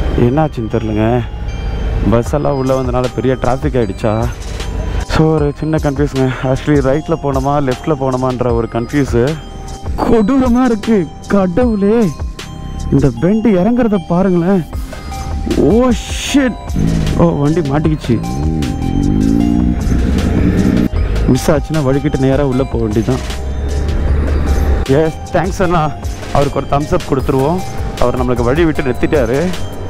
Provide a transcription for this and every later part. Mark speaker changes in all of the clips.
Speaker 1: என்னாச்சுன்னு தெரிலங்க பஸ் எல்லாம் உள்ளே வந்தனால பெரிய டிராஃபிக் ஆகிடுச்சா ஸோ ஒரு சின்ன கன்ஃபியூஸுங்க ஆக்சுவலி ரைட்டில் போனோமா லெஃப்ட்டில் போனோமான்ற ஒரு கன்ஃபியூஸு கொடூரமாக இருக்குது கடவுளே இந்த பெண்டு இறங்குறத பாருங்களேன் ஓ ஷிட் ஓ வண்டி மாட்டிக்கிச்சு மிஸ் ஆச்சுன்னா வழிகிட்டு நேராக உள்ளே போக வேண்டியதான் எஸ் தேங்க்ஸ் அண்ணா அவருக்கு ஒரு தம்ஸ் அப் கொடுத்துருவோம் அவர் நம்மளுக்கு வழி விட்டு நிறுத்திட்டாரு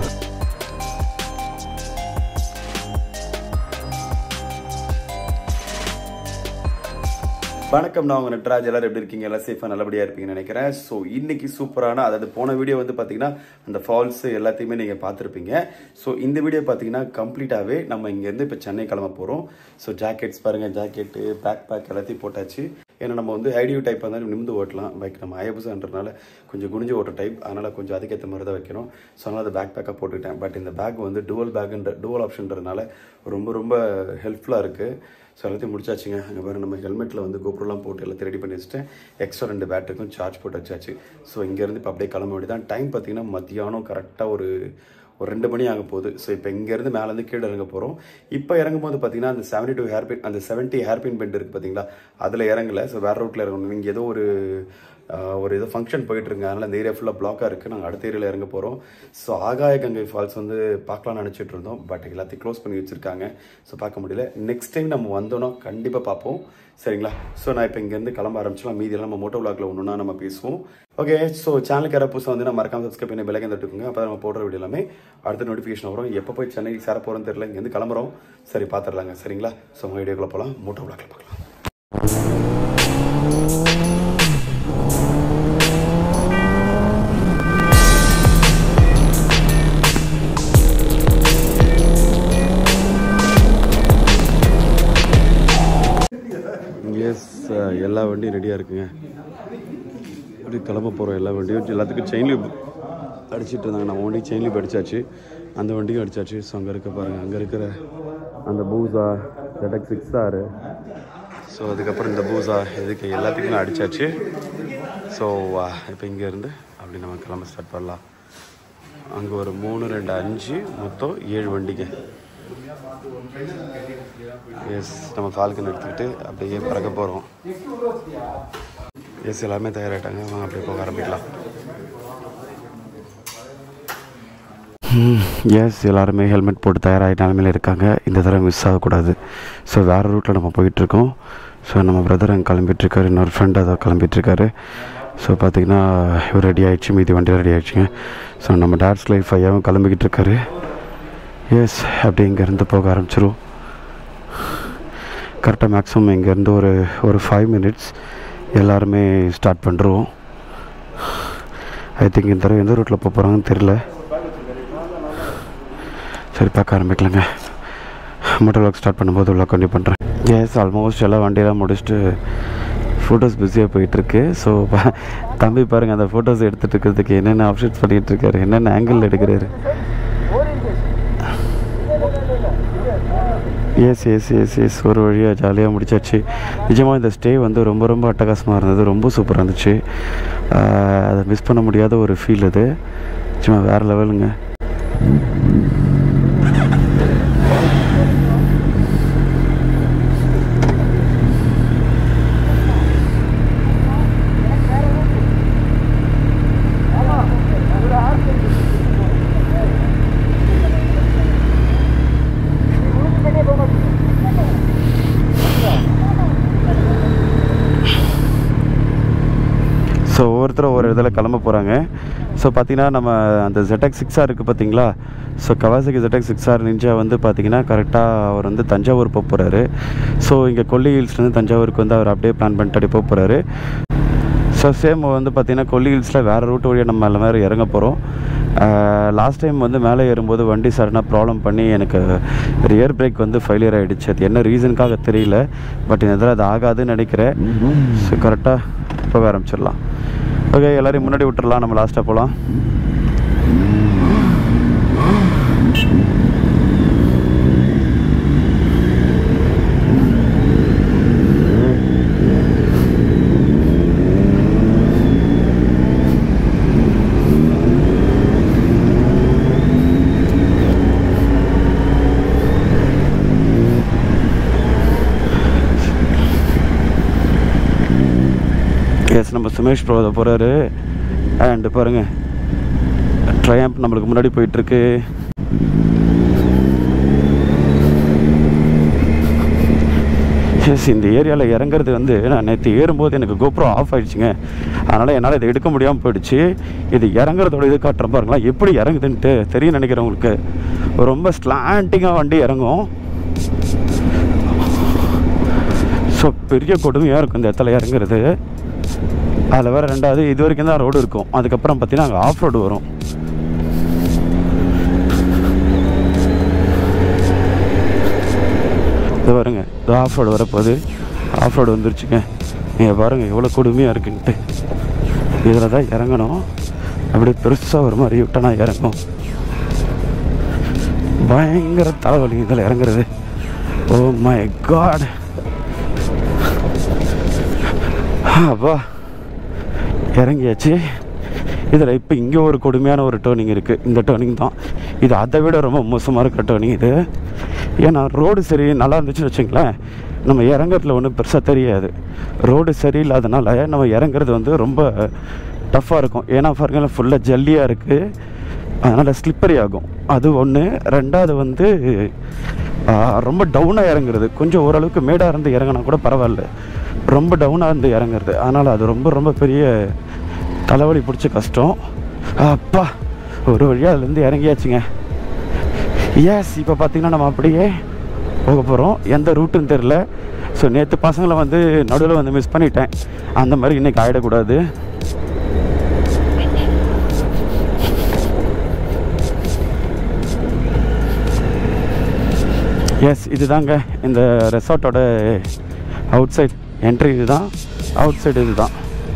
Speaker 1: வணக்கம் நான் உங்கள் நட்ராஜ் எல்லாரும் எப்படி இருக்கீங்க எல்லாம் சேஃபாக நல்லபடியாக இருப்பீங்கன்னு நினைக்கிறேன் ஸோ இன்னைக்கு சூப்பரான அதாவது போன வீடியோ வந்து பார்த்தீங்கன்னா அந்த ஃபால்ஸ் எல்லாத்தையுமே நீங்கள் பார்த்துருப்பீங்க ஸோ இந்த வீடியோ பார்த்தீங்கன்னா கம்ப்ளீட்டாகவே நம்ம இங்கேருந்து இப்போ சென்னை கிளம்ப போகிறோம் ஸோ ஜாக்கெட்ஸ் பாருங்கள் ஜாக்கெட்டு பேக் பேக் எல்லாத்தையும் போட்டாச்சு ஏன்னா நம்ம வந்து ஐடியூ டைப் இருந்தாலும் நிமிந்து ஓட்டலாம் பைக் நம்ம ஐஎப்ஸான்றனால கொஞ்சம் குனிஞ்சு ஓட்டுற டைப் அதனால் கொஞ்சம் அதுக்கேற்ற மாதிரி தான் வைக்கணும் ஸோ அதனால் அதை பேக் பேக்காக போட்டுக்கிட்டேன் பட் இந்த பேக் வந்து டுவல் பேக்குன்ற டுவல் ஆப்ஷன்றதுனால ரொம்ப ரொம்ப ஹெல்ப்ஃபுல்லாக இருக்குது ஸோ எல்லாத்தையும் முடிச்சாச்சுங்க அங்கே பாருங்க நம்ம ஹெல்மெட்டில் வந்து கோப்ரோலாம் போட்டு எல்லாத்தையும் ரெடி பண்ணி வச்சுட்டேன் எக்ஸ்ட்ரா ரெண்டு பேட்டரிக்கும் சார்ஜ் போட்டு வச்சாச்சு ஸோ இங்கேருந்து இப்போ அப்படியே கிளம்ப வேண்டியதான் டைம் பார்த்தீங்கன்னா மத்தியானம் கரெக்டாக ஒரு ஒரு ரெண்டு மணி ஆக போகுது ஸோ இப்போ இங்கேருந்து மேலேருந்து கீழே இறங்க போகிறோம் இப்போ இறங்கும் போது பார்த்தீங்கன்னா அந்த செவன்டி டூ ஹேர்பின் அந்த செவன்ட்டி ஹேர்பின் பெண்ட் இருக்குது பார்த்தீங்களா அதில் இறங்கல ஸோ வேறு ரூட்டில் இறங்கணும் இங்கே ஏதோ ஒரு ஆஹ், ஒரு ஏதோ ஃபங்க்ஷன் போயிட்டு இருக்கு அதனால் இந்த ஏரியா ஃபுல்லாக பிளாக்காக இருக்குது நாங்கள் அடுத்த ஏரியாவில் இறங்க போகிறோம் ஸோ ஆகாய கங்கை ஃபால்ஸ் வந்து பார்க்கலாம்னு நினச்சிட்டு இருந்தோம் பட் எல்லாத்தையும் க்ளோஸ் பண்ணி வச்சுருக்காங்க ஸோ பார்க்க முடியல நெக்ஸ்ட் டைம் நம்ம வந்தோன்னா கண்டிப்பாக பார்ப்போம் சரிங்களா ஸோ நான் இப்போ இங்கேருந்து கிளம்ப ஆரம்பிச்சலாம் மீதி எல்லாம் நம்ம மோட்டோ விளாக்ல ஒன்றுனா நம்ம பேசுவோம் ஓகே ஸோ சேனலுக்கு யாராவது புதுசாக வந்து நான் மறக்காம சப்ஸ்கிரைப் பண்ணி விலகி தட்டுக்குங்க அப்போ நம்ம போடுற வீடியோ எல்லாமே அடுத்த நோட்டிஃபிகேஷன் வரும் எப்போ போய் சென்னைக்கு சேர போகிறோன்னு தெரியல இங்கேருந்து கிளம்புறோம் சரி பார்த்துடலாங்க சரிங்களா ஸோ உங்கள் வீடியோக்குள்ளே போகலாம் மோட்டோ விளாக்ல பார்க்கலாம் எஸ் எல்லா வண்டியும் ரெடியாக இருக்குங்க அப்படி கிளம்ப போகிறோம் எல்லா வண்டியும் எல்லாத்துக்கும் செயின் லிப் அடிச்சிட்டு இருந்தாங்க நம்ம வண்டி செயின் லிப் அடிச்சாச்சு அந்த வண்டியும் அடிச்சாச்சு ஸோ அங்கே இருக்க பாருங்கள் அங்கே இருக்கிற அந்த பூசா ZX சிக்ஸ் ஆறு ஸோ அதுக்கப்புறம் இந்த பூசா இதுக்கு எல்லாத்துக்குமே அடிச்சாச்சு ஸோ இப்போ இங்கேருந்து அப்படி நம்ம கிளம்ப ஸ்டார்ட் பண்ணலாம் அங்கே ஒரு மூணு ரெண்டு அஞ்சு மொத்தம் ஏழு வண்டிங்க எஸ் நம்ம ஃபால்கன் எடுத்துக்கிட்டு அப்படியே பறக்க போகிறோம் எஸ் எல்லாமே தயாராகிட்டாங்க வாங்க அப்படியே போக ஆரம்பிக்கலாம் எஸ் எல்லாருமே ஹெல்மெட் போட்டு தயாராகி நிலமையில இருக்காங்க இந்த தடவை மிஸ் ஆகக்கூடாது ஸோ வேறு ரூட்டில் நம்ம போயிட்டுருக்கோம் ஸோ நம்ம பிரதர் அங்கே கிளம்பிட்டுருக்காரு இன்னொரு ஃப்ரெண்ட் அதை கிளம்பிட்டுருக்காரு ஸோ பார்த்தீங்கன்னா இவர் ரெடி ஆயிடுச்சு மீதி வண்டி ரெடி ஆயிடுச்சுங்க ஸோ நம்ம டேட்ஸ் லைஃப் ஐயாவும் கிளம்பிக்கிட்டு இருக்காரு எஸ் அப்படி இங்கேருந்து போக ஆரம்பிச்சிரும் கரெக்டாக மேக்ஸிமம் இங்கேருந்து ஒரு ஒரு ஃபைவ் மினிட்ஸ் எல்லாருமே ஸ்டார்ட் பண்ணுறோம் ஐ திங்க் இந்த தடவை எந்த ரூட்டில் போக போகிறாங்கன்னு தெரில சரி பார்க்க ஆரம்பிக்கலாங்க மோட்டர் ஒர்க் ஸ்டார்ட் பண்ணும்போது உள்ள கண்டிப்பாக பண்ணுறேன் எஸ் ஆல்மோஸ்ட் எல்லாம் வண்டியெல்லாம் முடிச்சுட்டு ஃபோட்டோஸ் பிஸியாக போயிட்டுருக்கு ஸோ தம்பி பாருங்கள் அந்த ஃபோட்டோஸ் எடுத்துகிட்டு இருக்கிறதுக்கு என்னென்ன ஆப்ஷன்ஸ் பண்ணிகிட்டு இருக்காரு என்னென்ன ஆங்கிள் எடுக்கிறாரு எஸ் எஸ் எஸ் எஸ் ஒரு வழியாக ஜாலியாக முடிச்சாச்சு நிஜமாக இந்த ஸ்டே வந்து ரொம்ப ரொம்ப அட்டகாசமாக இருந்தது ரொம்ப சூப்பராக இருந்துச்சு ஆஹ் அதை மிஸ் பண்ண முடியாத ஒரு ஃபீல் அது சும்மா வேறு லெவலுங்க ஸோ ஒவ்வொருத்தரும் ஒவ்வொரு இதில் கிளம்ப போகிறாங்க ஸோ பார்த்தீங்கன்னா நம்ம அந்த ZX சிக்ஸ் ஆர் இருக்குது பார்த்தீங்களா so Kawasaki ZX six R Ninja வந்து பார்த்தீங்கன்னா கரெக்டாக அவர் வந்து தஞ்சாவூர் போக போகிறாரு ஸோ இங்கே கொல்லி ஹில்ஸ்லேருந்து தஞ்சாவூருக்கு வந்து அவர் அப்படியே பிளான் பண்ணிட்டு அப்படியே போக போகிறாரு ஸோ சேம் வந்து பார்த்தீங்கன்னா கொல்லி ஹில்ஸில் வேறு ரூட் வழியாக நம்ம மேலே மேலே இறங்க போகிறோம் லாஸ்ட் டைம் வந்து மேலே ஏறும்போது வண்டி சடனாக ப்ராப்ளம் பண்ணி எனக்கு ரியர் பிரேக் வந்து ஃபெயிலியர் ஆகிடுச்சு அது என்ன ரீசனுக்காக தெரியல பட் இந்த இதில் அது ஆகாதுன்னு நினைக்கிறேன் ஸோ கரெக்டாக போக ஆரம்பிச்சிடலாம் ஓகே எல்லாரையும் முன்னாடி விட்டுறலாம் நம்ம லாஸ்ட்டாக போகலாம் சுமேஷ் ப்ரோ அதை போகிறாரு அண்டு பாருங்கள் ட்ரையம்ப் நம்மளுக்கு முன்னாடி போயிட்டுருக்கு எஸ் இந்த ஏரியாவில் இறங்குறது வந்து நான் நேற்று ஏறும்போது எனக்கு கோப்ரோ ஆஃப் ஆயிடுச்சுங்க அதனால் என்னால் இதை எடுக்க முடியாமல் போயிடுச்சு இது இறங்குறதோட இது காட்டுறேன் பாருங்களா எப்படி இறங்குதுன்ட்டு தெரியும் நினைக்கிறேன் உங்களுக்கு ரொம்ப ஸ்லாண்டிங்காக வண்டி இறங்கும் ஸோ பெரிய கொடுமையாக இருக்கும் இந்த இடத்துல இறங்குறது அதில் வேறு ரெண்டாவது இது வரைக்கும் தான் ரோடு இருக்கும் அதுக்கப்புறம் பார்த்தீங்கன்னா அங்கே ஆஃப் ரோடு வரும் இது பாருங்க இது ஆஃப் ரோடு வரப்போகுது ஆஃப் ரோடு வந்துருச்சுங்க நீங்கள் பாருங்கள் எவ்வளோ கொடுமையாக இருக்குன்ட்டு இதில் தான் இறங்கணும் அப்படியே பெருசாக ஒரு மாதிரி விட்டனா இறங்கும் பயங்கர தலைவலி இதில் இறங்குறது ஓ மை காட் அப்பா இறங்கியாச்சு இதில் இப்போ இங்கே ஒரு கொடுமையான ஒரு டேர்னிங் இருக்குது இந்த டேர்னிங் தான் இது அதை விட ரொம்ப மோசமாக இருக்கிற டேர்னிங் இது ஏன்னா ரோடு சரி நல்லா இருந்துச்சுன்னு வச்சுங்களேன் நம்ம இறங்குறதுல ஒன்றும் பெருசாக தெரியாது ரோடு சரியில்லாதனால நம்ம இறங்குறது வந்து ரொம்ப டஃப்பாக இருக்கும் ஏன்னா பாருங்களேன் ஃபுல்லாக ஜல்லியாக இருக்குது அதனால் ஸ்லிப்பரி ஆகும் அது ஒன்று ரெண்டாவது வந்து ஆ, ரொம்ப டவுனாக இறங்குறது கொஞ்சம் ஓரளவுக்கு மேடாக இருந்து இறங்கினா கூட பரவாயில்ல ரொம்ப டவுனாக இருந்து இறங்குறது அதனால் அது ரொம்ப ரொம்ப பெரிய தலைவலி பிடிச்ச கஷ்டம் அப்பா ஒரு வழியாக அதுலேருந்து இறங்கியாச்சுங்க எஸ் இப்போ பார்த்தீங்கன்னா நம்ம அப்படியே போக போகிறோம் எந்த ரூட்டுன்னு தெரில ஸோ நேற்று பசங்களை வந்து நடுவில் வந்து மிஸ் பண்ணிட்டேன் அந்த மாதிரி இன்னைக்கு ஆகிடக்கூடாது எஸ் இதுதாங்க இந்த ரெசார்ட்டோட அவுட் சைட் என்ட்ரி இதுதான் அவுட் சைடு இதுதான்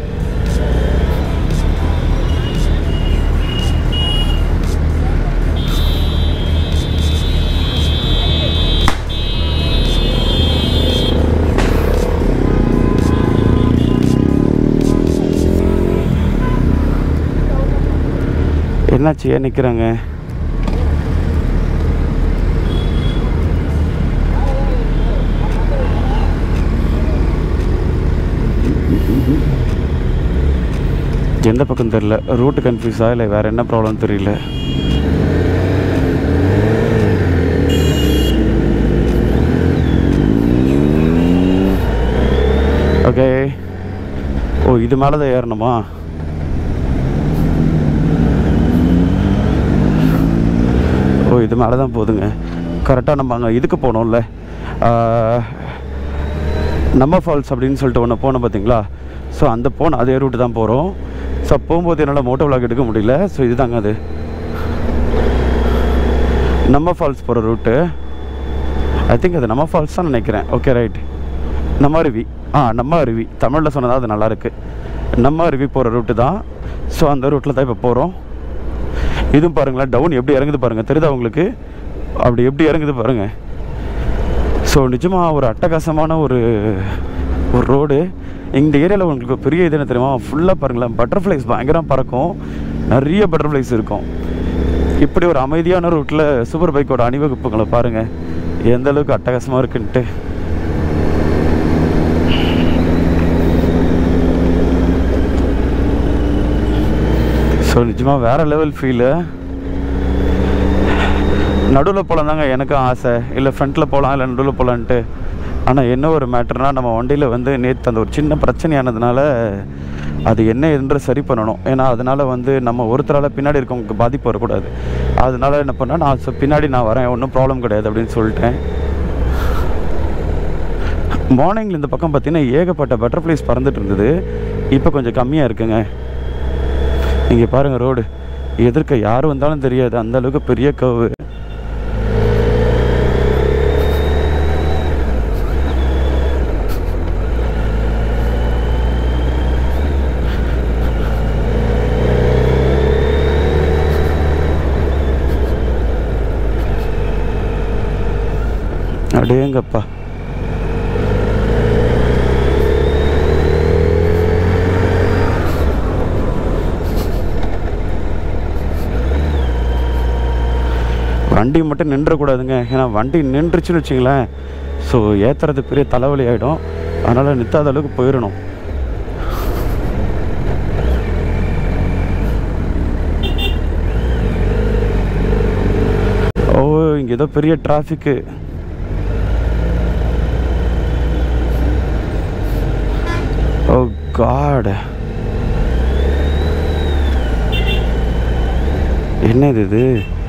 Speaker 1: என்னாச்சு ஏன் நிற்கிறாங்க எந்த பக்கம் தெரில ரூட்டு கன்ஃபியூஸா இல்லை வேறு என்ன ப்ராப்ளம் தெரியல ஓகே ஓ இது மேலே தான் ஏறணுமா ஓ இது மேலே தான் போகுதுங்க கரெக்டாக நம்ம அங்கே இதுக்கு போனோம்ல ஆஹ், நம்ம ஃபால்ஸ் அப்படின்னு சொல்லிட்டு ஒன்று போனோம் பார்த்தீங்களா ஸோ அந்த போன அதே ரூட்டு தான் போகிறோம் ஸோ போகும்போது என்னால் மோட்டோ விளாக் எடுக்க முடியல ஸோ இதுதாங்க அது நம்ம ஃபால்ஸ் போகிற ரூட்டு ஐ திங்க் அது நம்ம ஃபால்ஸ் தான் நினைக்கிறேன் ஓகே ரைட் நம்ம அருவி ஆ நம்ம அருவி தமிழில் சொன்னதா அது நல்லாயிருக்கு நம்ம அருவி போகிற ரூட்டு தான் ஸோ அந்த ரூட்டில் தான் இப்போ போகிறோம் இதுவும் பாருங்களேன் டவுன் எப்படி இறங்குது பாருங்கள் தெரியுதா உங்களுக்கு அப்படி எப்படி இறங்குது பாருங்கள் ஸோ நிஜமாக ஒரு அட்டகாசமான ஒரு ஒரு ரோடு இந்த ஏரியாவில் உங்களுக்கு பெரிய இது என்ன தெரியுமா ஃபுல்லாக பாருங்களேன் பட்டர்ஃப்ளைஸ் பயங்கரம் பறக்கும் நிறைய பட்டர்ஃப்ளைஸ் இருக்கும் இப்படி ஒரு அமைதியான ரூட்டில் சூப்பர் பைக்கோட அணிவகுப்புகளை பாருங்கள் எந்த அளவுக்கு அட்டகாசமாக இருக்குன்ட்டு ஸோ நிஜமாக வேறு லெவல் ஃபீலு நடுவில் போகலாம் தாங்க எனக்கும் ஆசை இல்லை ஃப்ரண்ட்டில் போகலாம் இல்லை நடுவில் போகலான்ட்டு ஆனால் என்ன ஒரு மேட்டர்னா நம்ம வண்டியில் வந்து நேற்று அந்த ஒரு சின்ன பிரச்சனையானதுனால அது என்ன என்று சரி பண்ணணும் ஏன்னா அதனால் வந்து நம்ம ஒருத்தரால் பின்னாடி இருக்கவங்களுக்கு பாதிப்பு வரக்கூடாது அதனால என்ன பண்ணால் நான் சொ- பின்னாடி நான் வரேன் ஒன்றும் ப்ராப்ளம் கிடையாது அப்படின்னு சொல்லிட்டேன் மார்னிங்கில் இந்த பக்கம் பார்த்தீங்கன்னா ஏகப்பட்ட பட்டர்ஃப்ளைஸ் பறந்துட்டு இருந்தது இப்போ கொஞ்சம் கம்மியாக இருக்குங்க இங்கே பாருங்கள் ரோடு எதிர்க்க யார் வந்தாலும் தெரியாது அந்த அளவுக்கு பெரிய கவு அடேங்கப்பா வண்டி மட்டும் நின்றக்கூடாதுங்க ஏன்னா வண்டி நின்றுச்சுன்னு வச்சுங்களேன் ஸோ ஏற்றுறது பெரிய தலைவலி ஆகிடும் அதனால் நிற்காத அளவுக்கு போயிடணும் இங்கே ஏதோ பெரிய டிராஃபிக்கு ஓ காட் என்னது இது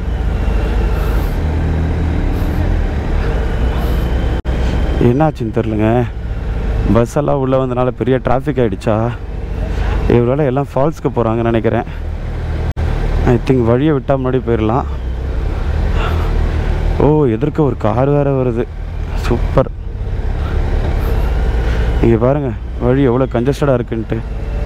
Speaker 1: என்னாச்சுன்னு தெரிலங்க பஸ் எல்லாம் உள்ளே வந்தனால பெரிய டிராஃபிக் ஆகிடுச்சா இவரால் எல்லாம் ஃபால்ஸ்க்கு போகிறாங்கன்னு நினைக்கிறேன் ஐ திங்க் வழியை விட்டால் முன்னாடி போயிடலாம் ஓ எதிர்க்க ஒரு கார் வேறு வருது சூப்பர் இங்கே பாருங்க வழி எவ்வளோ கஞ்சஸ்டடாக இருக்குன்ட்டு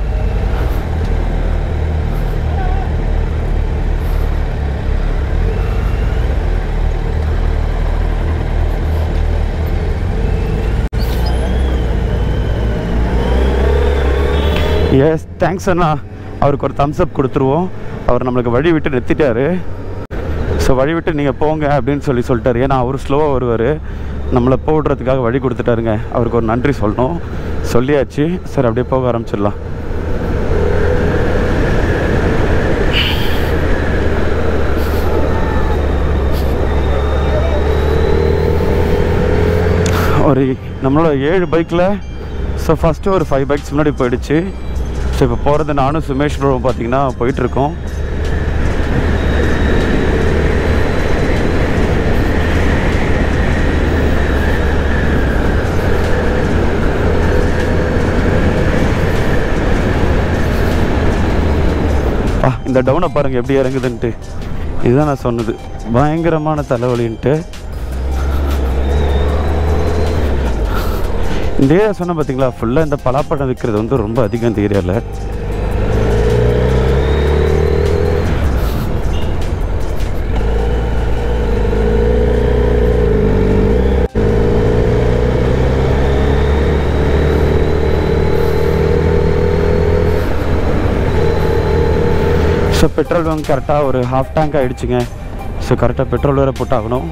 Speaker 1: எஸ் தேங்க்ஸ் அண்ணா அவருக்கு ஒரு தம்ஸ் அப் கொடுத்துருவோம் அவர் நம்மளுக்கு வழி விட்டு நிறுத்திட்டாரு ஸோ வழி விட்டு நீங்கள் போங்க அப்படின்னு சொல்லி சொல்லிட்டாரு ஏன்னா அவர் ஸ்லோவாக வருவார் நம்மளை போடுறதுக்காக வழி கொடுத்துட்டாருங்க அவருக்கு ஒரு நன்றி சொல்லணும் சொல்லியாச்சு சரி அப்படியே போக ஆரம்பிச்சிடலாம் ஒரு நம்மளோட ஏழு பைக்கில் ஸோ ஃபஸ்ட்டு ஒரு ஃபைவ் பைக்ஸ் முன்னாடி போயிடுச்சு ஸோ இப்போ போகிறது நானும் சுமேஷ் ப்ரோவும் பார்த்தீங்கன்னா போயிட்டுருக்கோம் ஆ இந்த டவுனை பாருங்கள் எப்படி இறங்குதுன்ட்டு இதுதான் நான் சொன்னது பயங்கரமான தலைவலின்ட்டு இந்த ஏரியா சொன்ன பார்த்தீங்களா ஃபுல்லாக இந்த பலாப்பழம் விற்கிறது வந்து ரொம்ப அதிகம் இந்த ஏரியாவில் ஸோ பெட்ரோல் பங்க் கரெக்டாக ஒரு ஹாஃப் டேங்க் ஆகிடுச்சுங்க ஸோ கரெக்டாக பெட்ரோல் வேறு போட்டாகணும்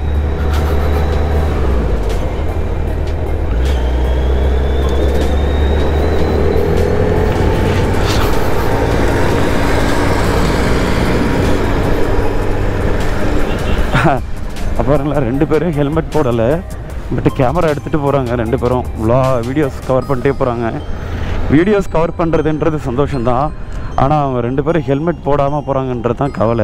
Speaker 1: அப்புறம்ல ரெண்டு பேரும் ஹெல்மெட் போடலை பட் கேமரா எடுத்துகிட்டு போகிறாங்க ரெண்டு பேரும் இவ்வளோ வீடியோஸ் கவர் பண்ணிட்டே போகிறாங்க வீடியோஸ் கவர் பண்ணுறதுன்றது சந்தோஷம்தான் ஆனால் அவங்க ரெண்டு பேரும் ஹெல்மெட் போடாமல் போகிறாங்கன்றது தான் கவலை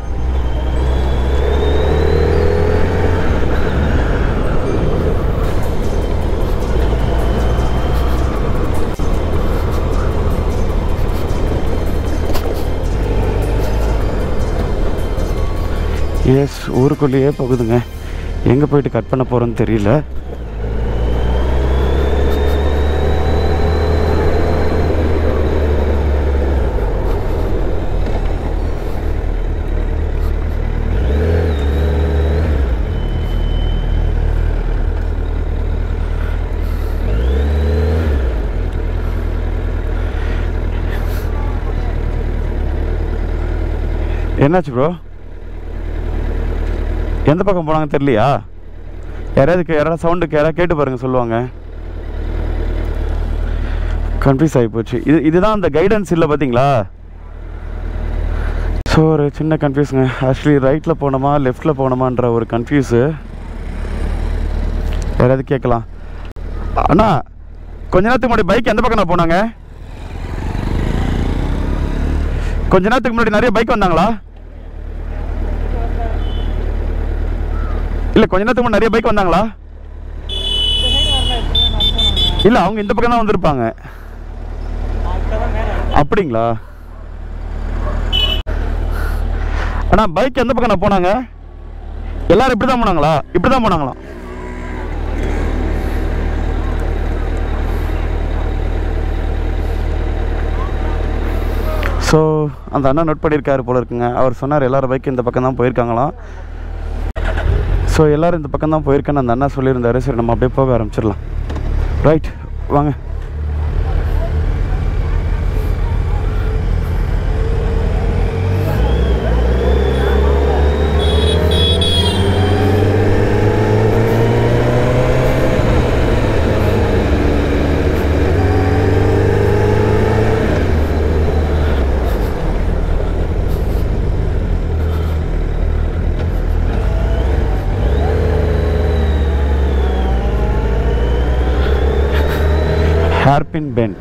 Speaker 1: எஸ் ஊருக்குள்ளேயே போகுதுங்க எங்கே போயிட்டு கட் பண்ண போகிறோன்னு தெரியல என்னாச்சு ப்ரோ எந்த பக்கம் போனாங்க தெரியலையா யாராவது கே- யாராவது சவுண்டுக்கு யாராவது கேட்டு பாருங்க சொல்லுவாங்க கன்ஃபியூஸ் ஆகி போச்சு இது இதுதான் அந்த கைடன்ஸ் இல்லை பார்த்தீங்களா ஸோ ஒரு சின்ன கன்ஃபியூஸுங்க ஆக்சுவலி ரைட்டில் போனோமா லெஃப்டில் போனோமான்ற ஒரு கன்ஃபியூஸு யாராவது கேட்கலாம் அண்ணா கொஞ்ச நேரத்துக்கு முன்னாடி பைக் எந்த பக்கம் போனாங்க கொஞ்ச நேரத்துக்கு முன்னாடி நிறைய பைக் வந்தாங்களா இல்ல கொஞ்ச நேரத்துக்கு முன்னாடி நிறைய பைக் வந்தாங்களா இல்ல அவங்க இந்த பக்கம் தான் வந்திருப்பாங்க அப்படிங்களா அண்ணா பைக் எந்த பக்கம் நான் போனாங்க எல்லாரும் இப்படி தான் போனாங்களா இப்படி தான் போனாங்களா ஸோ அந்த அண்ணா நோட் பண்ணியிருக்காரு போல இருக்குங்க அவர் சொன்னார் எல்லாரும் பைக் இந்த பக்கம் தான் போயிருக்காங்களாம் ஸோ எல்லாரும் இந்த பக்கம் தான் போயிருக்கேன்னு அந்த அண்ணா சொல்லியிருந்தாரு சரி நம்ம அப்படியே போக ஆரம்பிச்சிடலாம் ரைட் வாங்க ஹேர்பின் பென்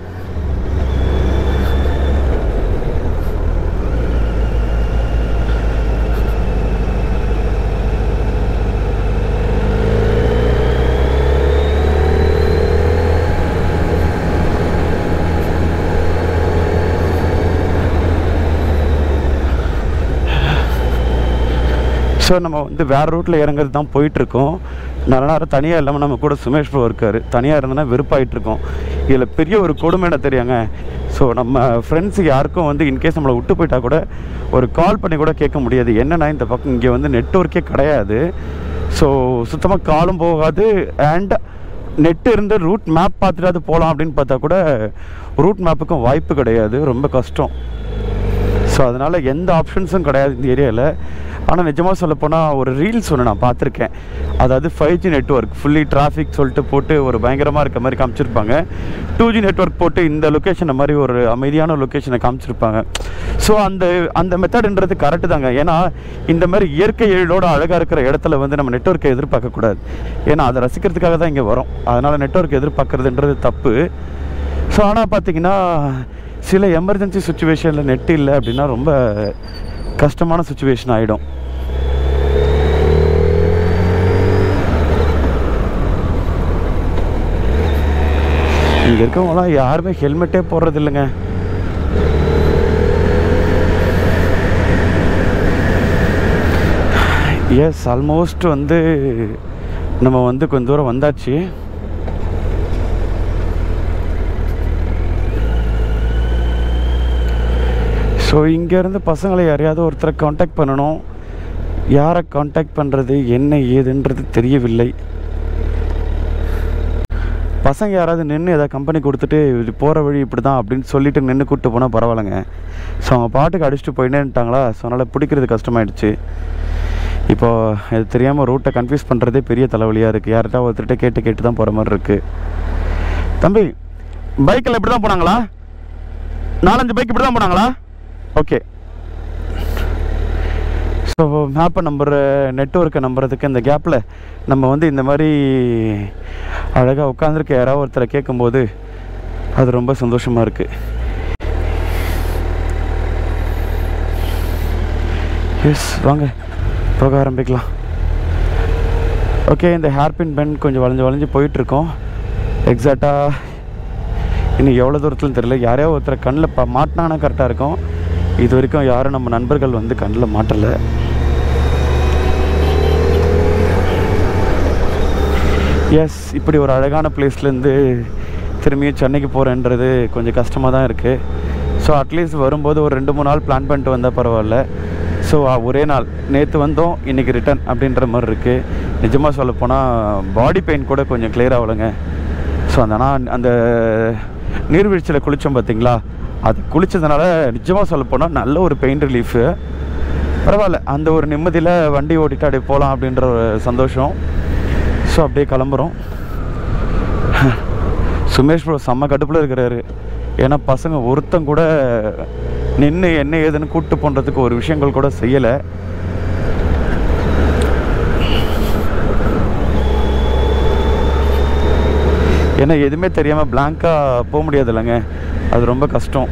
Speaker 1: ஸோ நம்ம வந்து வேறு ரூட்டில் இறங்குறது தான் போயிட்டுருக்கோம் நல்ல நேரம் தனியாக இல்லாமல் நம்ம கூட சுமேஷ் ப்ரோ இருக்கார் தனியாக இருந்தோன்னா வெறுப்பாயிட்டு இருக்கோம் இதில் பெரிய ஒரு கொடுமை என்ன தெரியாங்க ஸோ நம்ம ஃப்ரெண்ட்ஸு யாருக்கும் வந்து இன்கேஸ் நம்மளை விட்டு போயிட்டா கூட ஒரு கால் பண்ணி கூட கேட்க முடியாது என்னன்னா இந்த பக்கம் இங்கே வந்து நெட்ஒர்க்கே கிடையாது ஸோ சுத்தமாக காலும் போகாது அண்ட் நெட் இருந்து ரூட் மேப் பார்த்துட்டு அது போகலாம் அப்படின்னு பார்த்தா கூட ரூட் மேப்புக்கும் வாய்ப்பு கிடையாது ரொம்ப கஷ்டம் ஸோ அதனால் எந்த ஆப்ஷன்ஸும் கிடையாது இந்த ஏரியாவில் ஆனால் நிஜமாக சொல்லப்போனால் ஒரு ரீல்ஸ் ஒன்று நான் பார்த்துருக்கேன் அதாவது five G network fully traffic சொல்லிட்டு போட்டு ஒரு பயங்கரமாக இருக்க மாதிரி காமிச்சிருப்பாங்க டூ ஜி நெட்ஒர்க் போட்டு இந்த லொக்கேஷனை மாதிரி ஒரு அமைதியான லொக்கேஷனை காமிச்சிருப்பாங்க ஸோ அந்த அந்த மெத்தடுன்றது கரெக்டு தாங்க ஏன்னா இந்த மாதிரி இயற்கை எழிலோட அழகாக இருக்கிற இடத்துல வந்து நம்ம நெட்ஒர்க்கை எதிர்பார்க்கக்கூடாது ஏன்னா அதை ரசிக்கிறதுக்காக தான் இங்கே வரோம் அதனால் நெட்ஒர்க் எதிர்பார்க்குறதுன்றது தப்பு ஸோ ஆனால் பார்த்தீங்கன்னா சில எமர்ஜென்சி சுச்சுவேஷனில் நெட் இல்லை அப்படின்னா ரொம்ப கஷ்டமான சுச்சுவேஷன் ஆகிடும் இங்கே இருக்கவங்களாம் யாருமே ஹெல்மெட்டே போடுறது இல்லைங்க எஸ் ஆல்மோஸ்ட் வந்து நம்ம வந்து கொஞ்சம் தூரம் வந்தாச்சு ஸோ இங்கேருந்து பசங்களை யாரையாவது ஒருத்தரை காண்டாக்ட் பண்ணணும் யாரை காண்டாக்ட் பண்ணுறது என்ன ஏதுன்றது தெரியவில்லை பசங்க யாராவது நின்று ஏதாவது கம்பெனி கொடுத்துட்டு இது போகிற வழி இப்படி தான் அப்படின்னு சொல்லிட்டு நின்று கூப்பிட்டு போனால் பரவாயில்லைங்க ஸோ அவங்க பாட்டுக்கு அடிச்சுட்டு போயிட்டேன்ட்டாங்களா ஸோ அதனால் பிடிக்கிறது கஷ்டமாயிடுச்சு இப்போ இது தெரியாமல் ரூட்டை கன்ஃபியூஸ் பண்ணுறதே பெரிய தலைவலியாக இருக்குது யார்கிட்ட ஒருத்தர்கிட்ட கேட்டு கேட்டு தான் போகிற மாதிரி இருக்குது தம்பி பைக்கில் இப்படி தான் போனாங்களா நாலஞ்சு பைக் இப்படி தான் போனாங்களா ஓகே ஸோ மேப்பை நம்புற நெட்ஒர்க்கை நம்புறதுக்கு இந்த கேப்பில் நம்ம வந்து இந்த மாதிரி அழகாக உட்காந்துருக்க யாராவது ஒருத்தரை கேட்கும்போது அது ரொம்ப சந்தோஷமாக இருக்குது எஸ் வாங்க போக ஆரம்பிக்கலாம் ஓகே இந்த ஹேர்பின் பென் கொஞ்சம் வளைஞ்சு வளைஞ்சு போயிட்டுருக்கோம் எக்ஸாக்டாக இன்னும் எவ்வளோ தூரத்துலன்னு தெரியல யாரையோ ஒருத்தரை கண்ணில் பா மாட்டினாங்கன்னா கரெக்டாக இருக்கும் இது வரைக்கும் யாரும் நம்ம நண்பர்கள் வந்து கண்ணில் மாட்டலை எஸ் இப்படி ஒரு அழகான பிளேஸ்லேருந்து திரும்பியும் சென்னைக்கு போகிறேன்றது கொஞ்சம் கஷ்டமாக தான் இருக்குது ஸோ அட்லீஸ்ட் வரும்போது ஒரு ரெண்டு மூணு நாள் பிளான் பண்ணிட்டு வந்தால் பரவாயில்ல ஸோ ஒரே நாள் நேற்று வந்தோம் இன்றைக்கி ரிட்டன் அப்படின்ற மாதிரி இருக்குது நிஜமாக சொல்லப்போனால் பாடி பெயின் கூட கொஞ்சம் கிளியர் ஆகலைங்க ஸோ அந்த நான் அந்த நீர்வீழ்ச்சியில் குளித்தோம் பார்த்தீங்களா அது குளித்ததுனால நிஜமாக சொல்லப்போனால் நல்ல ஒரு பெயின் ரிலீஃபு பரவாயில்ல அந்த ஒரு நிம்மதியில் வண்டி ஓட்டிட்டு அப்படியே போகலாம் அப்படின்ற ஒரு சந்தோஷம் ஸோ அப்படியே கிளம்புறோம் சுமேஷ் ப்ரோ செம்ம கடுப்பில் இருக்கிறாரு ஏன்னா பசங்க ஒருத்தன் கூட நின்று என்ன ஏதுன்னு கூப்பிட்டு பண்ணுறதுக்கு ஒரு விஷயங்கள் கூட செய்யலை ஏன்னா எதுவுமே தெரியாமல் பிளாங்காக போக முடியாது இல்லைங்க அது ரொம்ப கஷ்டம்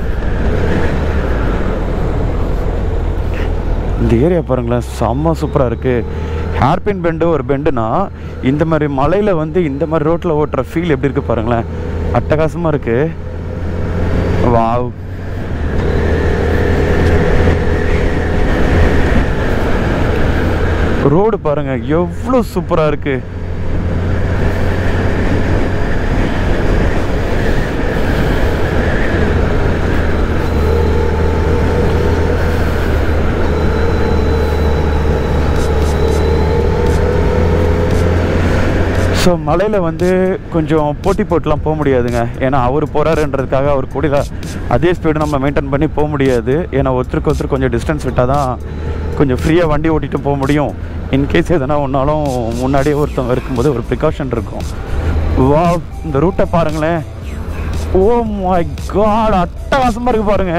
Speaker 1: இந்த ஏரியா பாருங்களேன் செம்ம சூப்பராக இருக்குது ஹேர்பின் பெண்டு ஒரு பெண்டுனா இந்த மாதிரி மலையில் வந்து இந்த மாதிரி ரோட்டில் ஓட்டுற ஃபீல் எப்படி இருக்குது பாருங்களேன் அட்டகாசமாக இருக்குது வாவ் ரோடு பாருங்க எவ்வளோ சூப்பராக இருக்குது ஸோ மலையில் வந்து கொஞ்சம் போட்டி போட்டுலாம் போக முடியாதுங்க ஏன்னா அவர் போகிறாருன்றதுக்காக அவர் கூட அதே ஸ்பீடு நம்ம மெயின்டைன் பண்ணி போக முடியாது ஏன்னா ஒருத்தருக்கு ஒருத்தர் கொஞ்சம் டிஸ்டன்ஸ் விட்டால் தான் கொஞ்சம் ஃப்ரீயாக வண்டி ஓட்டிட்டு போக முடியும் இன்கேஸ் எதனா ஒன்றாலும் முன்னாடியே ஒருத்தவங்க இருக்கும்போது ஒரு ப்ரிகாஷன் இருக்கும் வா இந்த ரூட்டை பாருங்களேன் ஓ மை காட் அட்டகாசமாக இருக்கு பாருங்க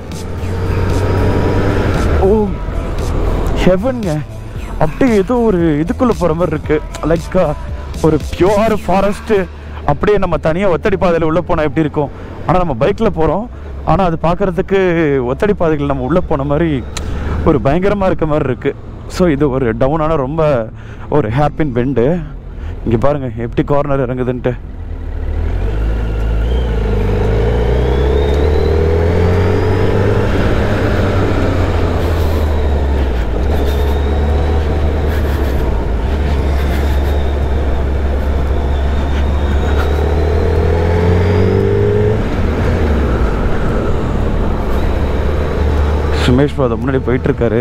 Speaker 1: ஓ ஹெவனுங்க அப்படியே ஏதோ ஒரு இதுக்குள்ளே போகிற மாதிரி இருக்குது லைக் ஒரு பியூர் ஃபாரஸ்ட்டு
Speaker 2: அப்படியே நம்ம தனியாக ஒத்தடி பாதையில் உள்ளே போனால் எப்படி இருக்கும் ஆனால் நம்ம பைக்கில் போகிறோம் ஆனால் அது பார்க்குறதுக்கு ஒத்தடி பாதைகள் நம்ம உள்ளே போன மாதிரி ஒரு பயங்கரமாக இருக்க மாதிரி இருக்குது ஸோ இது ஒரு டவுனான ரொம்ப ஒரு ஹேப்பின் பெண்டு இங்கே பாருங்கள் எப்படி கார்னர் இறங்குதுன்ட்டு சுமேஷ் பாதம் முன்னாடி போயிட்டு இருக்காரு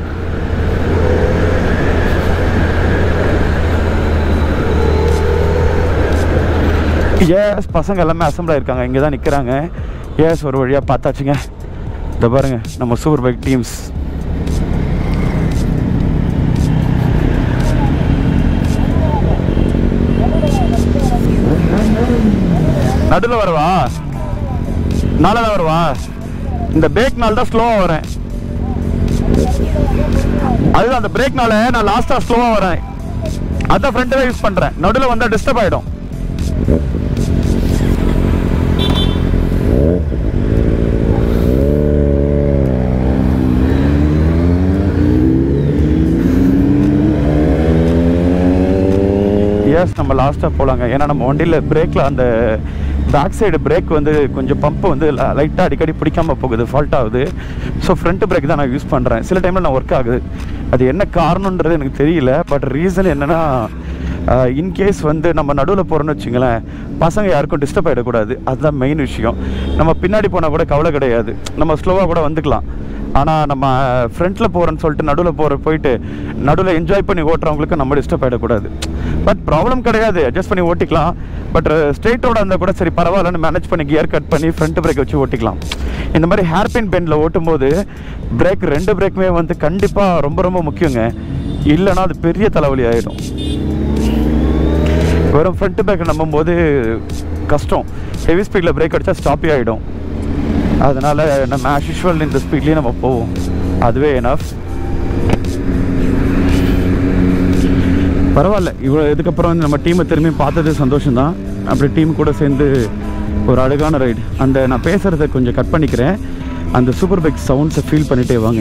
Speaker 2: எஸ் பசங்க எல்லாமே அசம்பிள் ஆயிருக்காங்க இங்கே தான் நிற்கிறாங்க எஸ் ஒரு வழியாக பார்த்தாச்சுங்க இந்த பாருங்க நம்ம சூப்பர் பைக் டீம்ஸ் நடுவில் வரவா நாளை தான் வருவா இந்த பிரேக் நாள் தான் ஸ்லோவாக வரேன் அதுதான் அந்த பிரேக்னால நான் லாஸ்ட்டாக ஸ்லோவாக வரேன் அதான் ஃப்ரண்ட்டு தான் யூஸ் பண்ணுறேன் நடுவில் வந்தால் டிஸ்டர்ப் ஆகிடும் எஸ் நம்ம லாஸ்ட்டாக போகலாங்க ஏன்னா நம்ம வண்டியில் பிரேக்கில் அந்த பேக் சைடு பிரேக் வந்து கொஞ்சம் பம்ப் வந்து லைட்டாக அடிக்கடி பிடிக்காம போகுது ஃபால்ட் ஆகுது ஸோ ஃப்ரண்ட் பிரேக் தான் நான் யூஸ் பண்ணுறேன் சில டைமில் நான் ஒர்க் ஆகுது அது என்ன காரணன்றது எனக்கு தெரியல பட் ரீசன் என்னென்னா இன்கேஸ் வந்து நம்ம நடுவில் போகிறோன்னு வச்சுங்களேன் பசங்க யாருக்கும் டிஸ்டர்ப் ஆகிடக்கூடாது அதுதான் மெயின் விஷயம் நம்ம பின்னாடி போனால் கூட கவலை கிடையாது நம்ம ஸ்லோவாக கூட வந்துக்கலாம் ஆனால் நம்ம ஃப்ரண்ட்டில் போகிறோன்னு சொல்லிட்டு நடுவில் போகிற போயிட்டு நடுவில் என்ஜாய் பண்ணி ஓட்டுறவங்களுக்கு நம்ம டிஸ்டர்ப் ஆகிடக்கூடாது பட் ப்ராப்ளம் கிடையாது அட்ஜஸ்ட் பண்ணி ஓட்டிக்கலாம் பட் ஸ்ட்ரெயிட்டோட இருந்தால் கூட சரி பரவாயில்லன்னு மேனேஜ் பண்ணி கியர் கட் பண்ணி ஃப்ரண்ட் பிரேக் வச்சு ஓட்டிக்கலாம் இந்த மாதிரி ஹேர்பின் பெண்டில் ஓட்டும்போது பிரேக் ரெண்டு பிரேக்குமே வந்து கண்டிப்பாக ரொம்ப ரொம்ப முக்கியங்க இல்லைன்னா அது பெரிய தலைவலி ஆகிடும் வெறும் ஃப்ரண்ட் பிரேக் நம்பும்போது கஷ்டம் ஹெவி ஸ்பீடில் பிரேக் அடித்தா ஸ்டாப்பே ஆகிடும் அதனால் நம்ம ஆஸ் யூஷுவல் இந்த ஸ்பீட்லேயே நம்ம போவோம் அதுவே எனஃப் பரவாயில்ல இவ்வளோ இதுக்கப்புறம் வந்து நம்ம டீமை திரும்பி பார்த்தது சந்தோஷம்தான் அப்படி டீம் கூட சேர்ந்து ஒரு அழகான ரைடு அந்த நான் பேசுகிறத கொஞ்சம் கட் பண்ணிக்கிறேன் அந்த சூப்பர் பைக் சவுண்ட்ஸை ஃபீல் பண்ணிட்டே வாங்க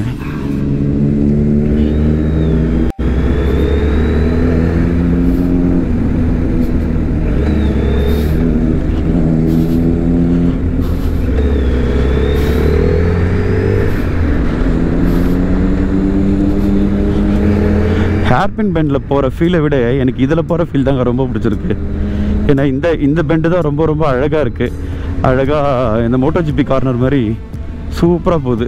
Speaker 2: ஹேர்பின் பெண்டில் போகிற ஃபீலை விட எனக்கு இதில் போகிற ஃபீல் தாங்க ரொம்ப பிடிச்சிருக்கு ஏன்னா இந்த இந்த பெண்டு தான் ரொம்ப ரொம்ப அழகாக இருக்குது அழகாக இந்த மோட்டோ ஜிபி கார்னர் மாதிரி சூப்பராக போகுது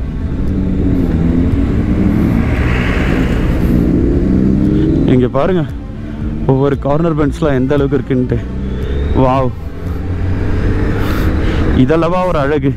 Speaker 2: இங்கே பாருங்க ஒவ்வொரு கார்னர் பெண்ட்ஸ்லாம் எந்த அளவுக்கு இருக்குன்ட்டு வாவ் இதல்லவா ஒரு அழகு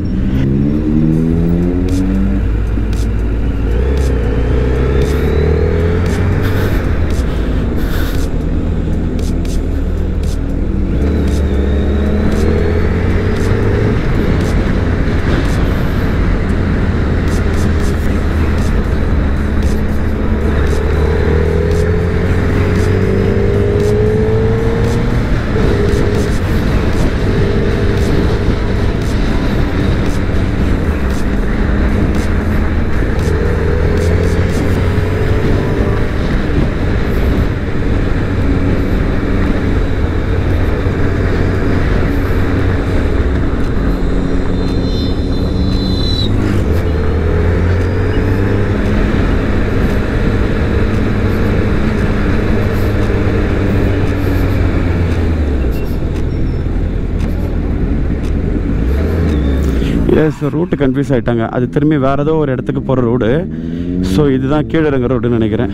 Speaker 2: எஸ் ரூட்டு கன்ஃபியூஸ் ஆகிட்டாங்க அது திரும்பி வேறு ஏதோ ஒரு இடத்துக்கு போகிற ரோடு ஸோ இதுதான் கீழே இறங்குற ரோடுன்னு நினைக்கிறேன்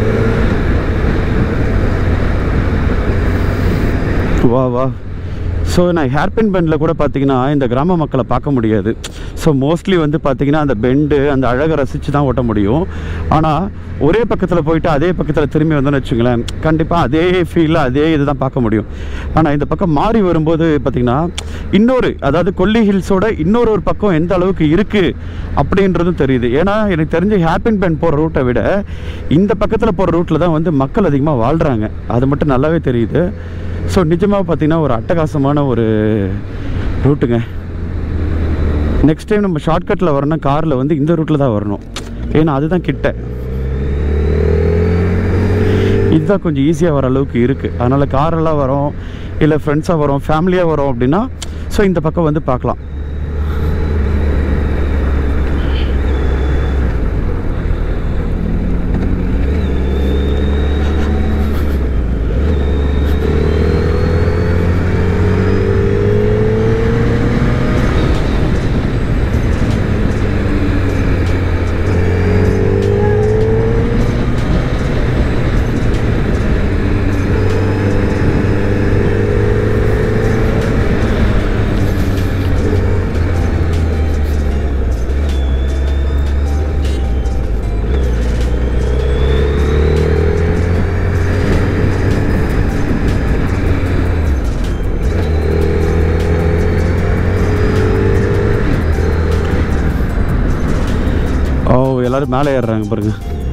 Speaker 2: வா வா ஸோ நான் ஹேர்பின் பெண்டில் கூட பார்த்தீங்கன்னா இந்த கிராம மக்களை பார்க்க முடியாது ஸோ மோஸ்ட்லி வந்து பார்த்தீங்கன்னா அந்த பெண்டு அந்த அழகை ரசித்து தான் ஓட்ட முடியும் ஆனால் ஒரே பக்கத்தில் போயிட்டு அதே பக்கத்தில் திரும்பி வந்தோன்னு வச்சுங்களேன் கண்டிப்பாக அதே ஃபீலில் அதே இது தான் பார்க்க முடியும் ஆனால் இந்த பக்கம் மாறி வரும்போது பார்த்தீங்கன்னா இன்னொரு அதாவது கொல்லி ஹில்ஸோட இன்னொரு ஒரு பக்கம் எந்த அளவுக்கு இருக்குது அப்படின்றதும் தெரியுது ஏன்னா எனக்கு தெரிஞ்ச ஹேப்பின் பென் போகிற ரூட்டை விட இந்த பக்கத்தில் போகிற ரூட்டில் தான் வந்து மக்கள் அதிகமாக வாழ்கிறாங்க அது மட்டும் நல்லாவே தெரியுது ஸோ நிஜமாக பார்த்தீங்கன்னா ஒரு அட்டகாசமான ஒரு ரூட்டுங்க நெக்ஸ்ட் டைம் நம்ம ஷார்ட்கட்டில் வரணும் காரில் வந்து இந்த ரூட்டில் தான் வரணும் ஏன்னா அதுதான் கிட்ட இதுதான் கொஞ்சம் ஈஸியாக வர அளவுக்கு இருக்குது அதனால் காரெல்லாம் வரோம் இல்லை ஃப்ரெண்ட்ஸாக வரோம் ஃபேமிலியாக வரோம் அப்படின்னா ஸோ இந்த பக்கம் வந்து பார்க்கலாம் ஓ எல்லாரும் மேலே ஏறுறாங்க பாருங்க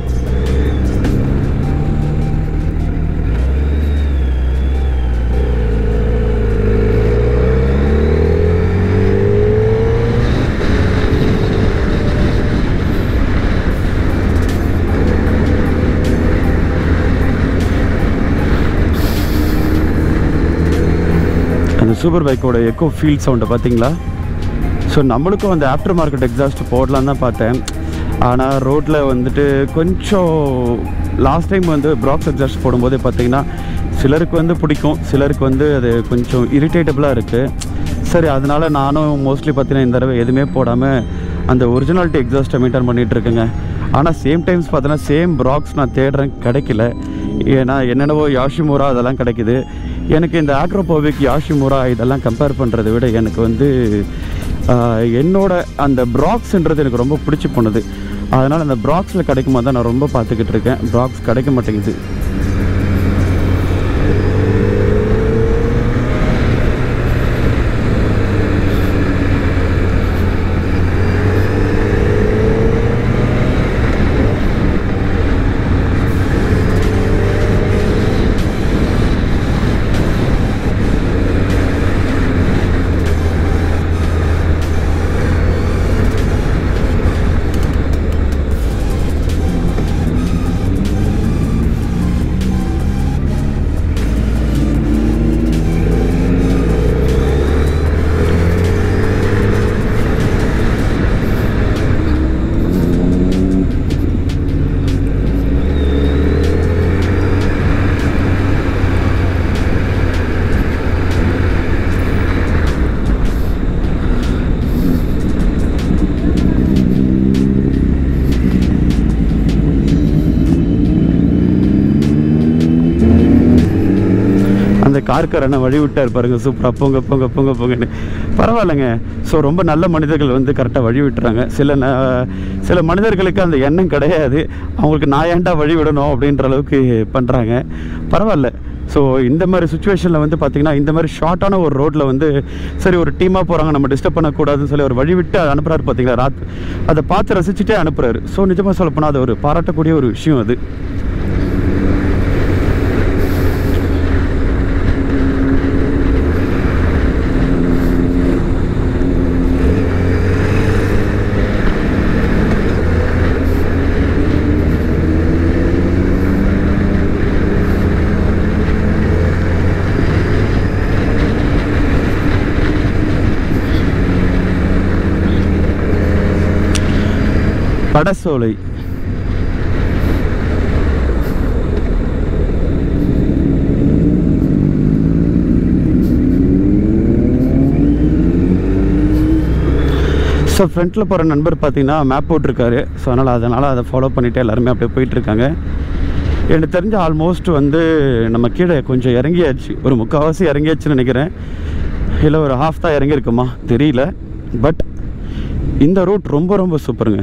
Speaker 2: அந்த சூப்பர் பைக்கோட எக்கோ ஃபீல் சவுண்டை பார்த்தீங்களா ஸோ நம்மளுக்கும் அந்த ஆஃப்டர் மார்க்கெட் எக்ஸாஸ்ட் போடலான்னு தான் பார்த்தேன் ஆனால் ரோட்டில் வந்துட்டு கொஞ்சம் லாஸ்ட் டைம் வந்து ப்ராக்ஸ் எக்ஸாஸ்ட் போடும்போதே பார்த்தீங்கன்னா சிலருக்கு வந்து பிடிக்கும் சிலருக்கு வந்து அது கொஞ்சம் இரிட்டேட்டபுளாக இருக்குது சரி அதனால் நானும் மோஸ்ட்லி பார்த்தீங்கன்னா இந்த தடவை எதுவுமே போடாமல் அந்த ஒரிஜினாலிட்டி எக்ஸாஸ்ட்டை மெயின்டைன் பண்ணிகிட்டு இருக்கேங்க ஆனால் சேம் டைம்ஸ் பார்த்தீங்கன்னா சேம் ப்ராக்ஸ் நான் தேடுறேன் கிடைக்கல ஏன்னா என்னென்னவோ யாஷிமுரா அதெல்லாம் கிடைக்குது எனக்கு இந்த ஆக்ரோபோவிக் யாஷிமுரா இதெல்லாம் கம்பேர் பண்ணுறதை விட எனக்கு வந்து ஆஹ், என்னோட அந்த ப்ராக்ஸ்ன்றது எனக்கு ரொம்ப பிடிச்சி போனது அதனால் அந்த ப்ராக்ஸில் கிடைக்குமா தான் நான் ரொம்ப பார்த்துக்கிட்டு இருக்கேன் ப்ராக்ஸ் கிடைக்க மாட்டேங்குது அந்த கார்காரனை வழி விட்டார் பாருங்க சூப்பராக போங்க போங்க போங்க போங்கன்னு பரவாயில்லைங்க ஸோ ரொம்ப நல்ல மனிதர்கள் வந்து கரெக்டாக வழி விட்டுறாங்க சில ந- சில மனிதர்களுக்கு அந்த எண்ணம் கிடையாது அவங்களுக்கு நான் ஏன்டா வழி விடணும் அப்படின்ற அளவுக்கு பண்ணுறாங்க பரவாயில்ல ஸோ இந்த மாதிரி சுச்சுவேஷனில் வந்து பார்த்திங்கன்னா இந்த மாதிரி ஷார்ட்டான ஒரு ரோட்டில் வந்து சரி ஒரு டீமாக போகிறாங்க நம்ம டிஸ்டர்ப் பண்ணக்கூடாதுன்னு சொல்லி ஒரு வழி விட்டு அனுப்புறாரு பார்த்தீங்களா ராத் அதை பார்த்து ரசிச்சுட்டே அனுப்புறாரு ஸோ நிஜமாக சொல்லப்போனால் அது ஒரு பாராட்டக்கூடிய ஒரு விஷயம் அது படசோலை ஸோ ஃப்ரண்ட்டில் போகிற நண்பர் பார்த்தீங்கன்னா மேப் போட்டிருக்காரு ஸோ அதனால் அதனால் அதை ஃபாலோ பண்ணிவிட்டு எல்லாருமே அப்படியே போயிட்டுருக்காங்க எனக்கு தெரிஞ்ச ஆல்மோஸ்ட் வந்து நம்ம கீழே கொஞ்சம் இறங்கியாச்சு ஒரு முக்கால்வாசி இறங்கியாச்சுன்னு நினைக்கிறேன் இல்லை ஒரு ஹாஃப் தான் இறங்கியிருக்குமா தெரியல பட் இந்த ரூட் ரொம்ப ரொம்ப சூப்பருங்க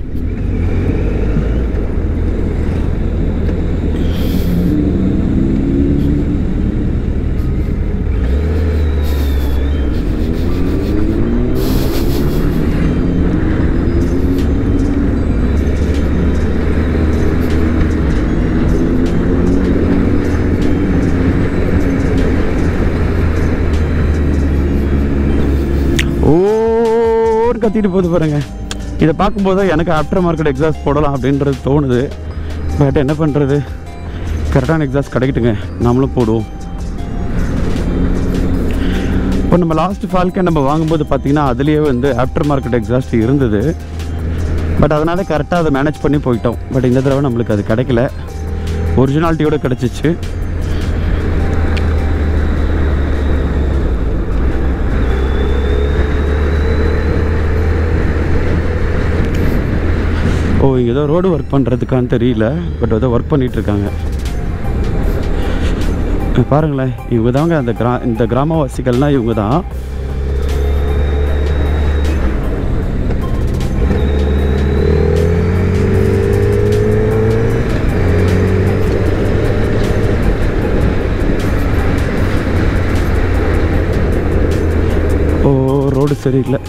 Speaker 2: ஓன்னு கத்திட்டு போகுது பாருங்க இதை பார்க்கும்போது எனக்கு ஆஃப்டர் மார்க்கெட் எக்ஸாஸ்ட் போடலாம் அப்படின்றது தோணுது பட் என்ன பண்ணுறது கரெக்டான எக்ஸாஸ்ட் கிடைக்கட்டுங்க நம்மளும் போடுவோம் இப்போ நம்ம லாஸ்ட் ஃபால்கே நம்ம வாங்கும்போது பார்த்தீங்கன்னா அதுலேயே வந்து ஆஃப்டர் மார்க்கெட் எக்ஸாஸ்ட் இருந்தது பட் அதனால கரெக்டாக அதை மேனேஜ் பண்ணி போயிட்டோம் பட் இந்த தடவை நம்மளுக்கு அது கிடைக்கல ஒரிஜினாலிட்டியோட கிடச்சிச்சு ஓ இங்கே ஏதோ ரோடு ஒர்க் பண்ணுறதுக்கான்னு தெரியல பட் ஏதோ ஒர்க் பண்ணிட்டு இருக்காங்க பாருங்களேன் இவங்க தாங்க அந்த கிரா இந்த கிராமவாசிகள்லாம் இவங்க தான் ஓ ரோடு சரியில்லை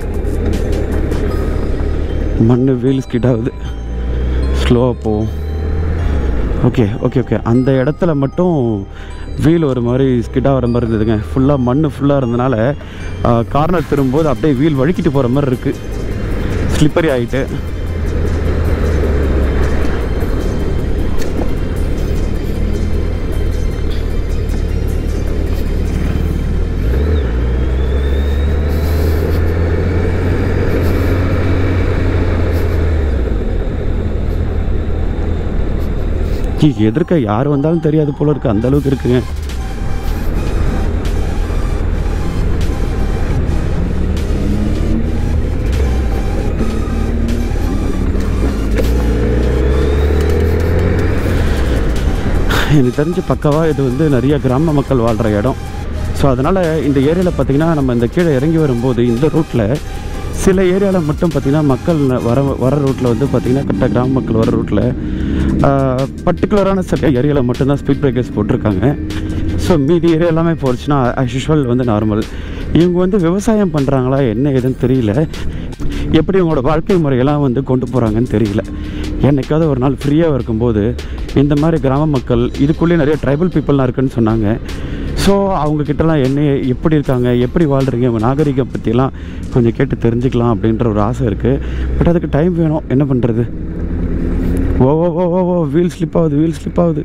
Speaker 2: மண் வீல் ஸ்கிட் ஆகுது ஸ்லோவாக போகும் ஓகே ஓகே ஓகே அந்த இடத்துல மட்டும் வீல் ஒரு மாதிரி ஸ்கிட் ஆகிற மாதிரி இருந்ததுங்க ஃபுல்லாக மண் ஃபுல்லாக இருந்தனால கார்னர் திரும்பும்போது அப்படியே வீல் வழுக்கிட்டு போகிற மாதிரி இருக்குது ஸ்லிப்பரி ஆகிட்டு எதிர்க்க யார் வந்தாலும் தெரியாது போல இருக்கு அந்த அளவுக்கு இருக்குங்க எனக்கு தெரிஞ்சு பக்கவாக இது வந்து நிறைய கிராம மக்கள் வாழ்கிற இடம் ஸோ அதனால் இந்த ஏரியாவில் பார்த்திங்கன்னா நம்ம இந்த கீழே இறங்கி வரும்போது இந்த ரூட்டில் சில ஏரியாவில் மட்டும் பார்த்திங்கன்னா மக்கள் வர வர ரூட்டில் வந்து பார்த்திங்கன்னா கரெக்டாக கிராம மக்கள் வர ரூட்டில் பர்டிகுலரான சில ஏரியாவில் மட்டும்தான் ஸ்பீட் பிரேக்கர்ஸ் போட்டிருக்காங்க ஸோ மீதி ஏரியா எல்லாமே போச்சுன்னா ஆஸ் யூஷுவல் வந்து நார்மல் இவங்க வந்து விவசாயம் பண்ணுறாங்களா என்ன ஏதுன்னு தெரியல எப்படி இவங்களோட வாழ்க்கை முறையெல்லாம் வந்து கொண்டு போகிறாங்கன்னு தெரியல என்னைக்காவது ஒரு நாள் ஃப்ரீயாக இருக்கும்போது இந்த மாதிரி கிராம மக்கள் இதுக்குள்ளேயே நிறைய ட்ரைபல் பீப்புளெலாம் இருக்குன்னு சொன்னாங்க ஸோ அவங்கக்கிட்டலாம் என்ன எப்படி இருக்காங்க எப்படி வாழ்கிறீங்க உங்கள் நாகரிகம் பற்றிலாம் கொஞ்சம் கேட்டு தெரிஞ்சுக்கலாம் அப்படின்ற ஒரு ஆசை இருக்குது பட் அதுக்கு டைம் வேணும் என்ன பண்ணுறது ஓ ஓ ஓ ஓ ஓ வீல் ஸ்லிப் ஆகுது வீல் ஸ்லிப் ஆகுது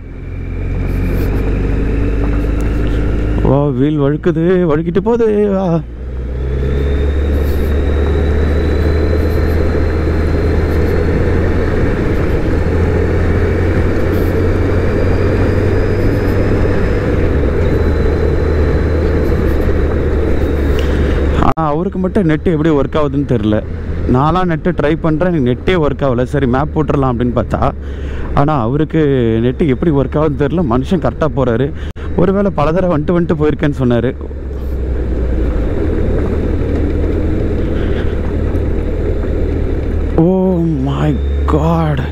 Speaker 2: ஓ வீல் வழுக்குது வழுக்கிட்டு போகுது ஆ ஆனால் அவருக்கு மட்டும் நெட்டு எப்படி ஒர்க் ஆகுதுன்னு தெரில நான்லாம் நெட்டு ட்ரை பண்ணுறேன் எனக்கு நெட்டே ஒர்க் ஆகலை சரி மேப் போட்டுடலாம் அப்படின்னு பார்த்தா ஆனால் அவருக்கு நெட்டு எப்படி ஒர்க் ஆகுதுன்னு தெரில மனுஷன் கரெக்டாக போகிறாரு ஒருவேளை பல தடவை வந்துட்டு வந்துட்டு போயிருக்கேன்னு சொன்னார் ஓ மை காட்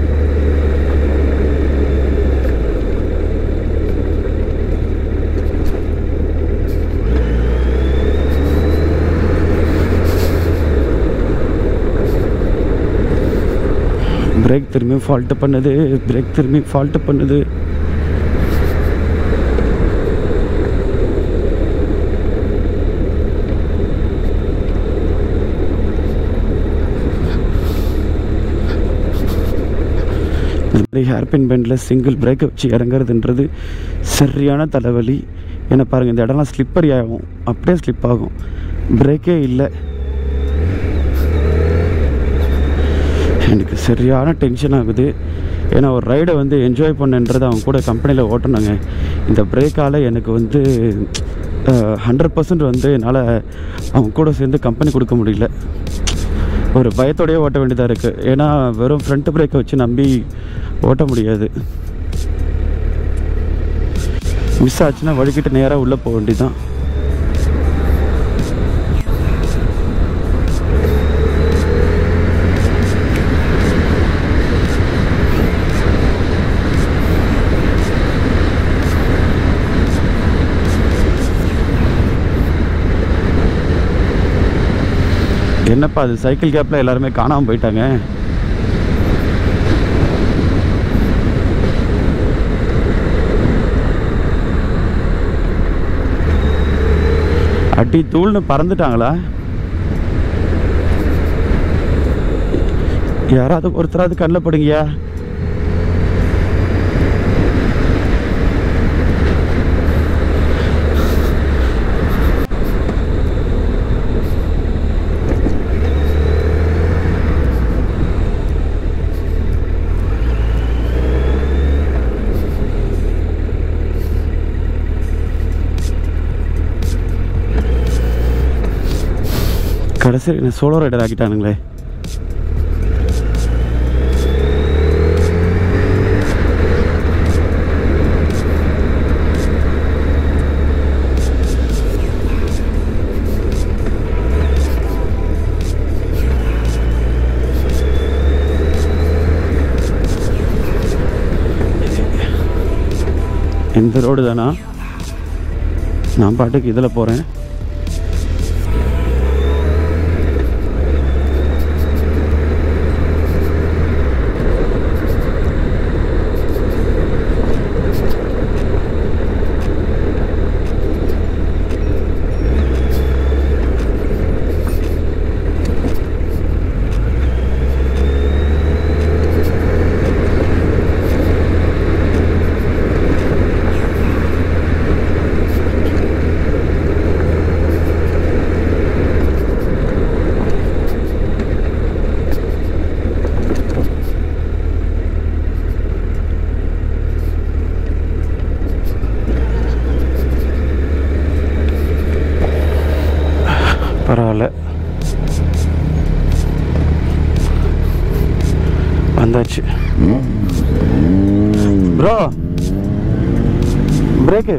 Speaker 2: பிரேக் திரும்பி ஃபால்ட்டு பண்ணுது பிரேக் திரும்பி ஃபால்ட்டு பண்ணுது இந்த மாதிரி ஹேர்பின் பெண்டில் சிங்கிள் பிரேக்கை வச்சு இறங்குறதுன்றது சரியான தலைவலி ஏன்னா பாருங்கள் இந்த இடம்லாம் ஸ்லிப்பரி ஆகும் அப்படியே ஸ்லிப் ஆகும் பிரேக்கே இல்லை எனக்கு சரியான டென்ஷன் ஆகுது ஏன்னா ஒரு ரைடை வந்து என்ஜாய் பண்ணுன்றது அவங்க கூட கம்பெனியில் ஓட்டினாங்க இந்த பிரேக்கால் எனக்கு வந்து ஹண்ட்ரட் பர்சன்ட் வந்து என்னால் அவங்க கூட சேர்ந்து கம்பெனி கொடுக்க முடியல ஒரு பயத்தோடயே ஓட்ட வேண்டியதாக இருக்குது ஏன்னா வெறும் ஃப்ரண்ட் பிரேக்கை வச்சு நம்பி ஓட்ட முடியாது மிஸ் ஆச்சுன்னா வழுக்கிட்டு நேராக உள்ளே போக வேண்டியதுதான் என்னப்பா அது சைக்கிள் கேப்பில் எல்லாருமே காணாமல் போயிட்டாங்க அடி தூள்னு பறந்துட்டாங்களா யாராவது ஒருத்தராவது கண்ணில் படுங்கயா கடைசி என்ன சோலோ ரைடர் ஆக்கிட்டானுங்களே இந்த ரோடு தானா நான் பாட்டுக்கு இதில் போகிறேன் பரவாயில்ல வந்தாச்சு ப்ரோ பிரேக்கு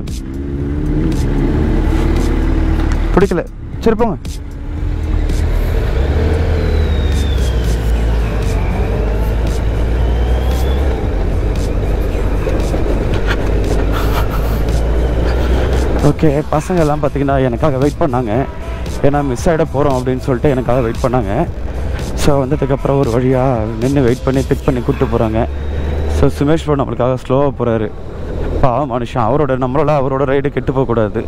Speaker 2: பிடிக்கல சரி போங்க ஓகே பசங்க எல்லாம் பார்த்தீங்கன்னா எனக்காக வெயிட் பண்ணாங்க ஏன்னா மிஸ் ஆகிட போகிறோம் அப்படின்னு சொல்லிட்டு எனக்காக வெயிட் பண்ணாங்க ஸோ வந்ததுக்கப்புறம் ஒரு வழியாக நின்று வெயிட் பண்ணி பிக் பண்ணி கூப்பிட்டு போகிறாங்க ஸோ சுமேஷ் ப்ரோ நம்மளுக்காக ஸ்லோவாக போகிறாரு பாவம் மனுஷன் அவரோட நம்மளோட அவரோட ரைடு கெட்டு போகக்கூடாது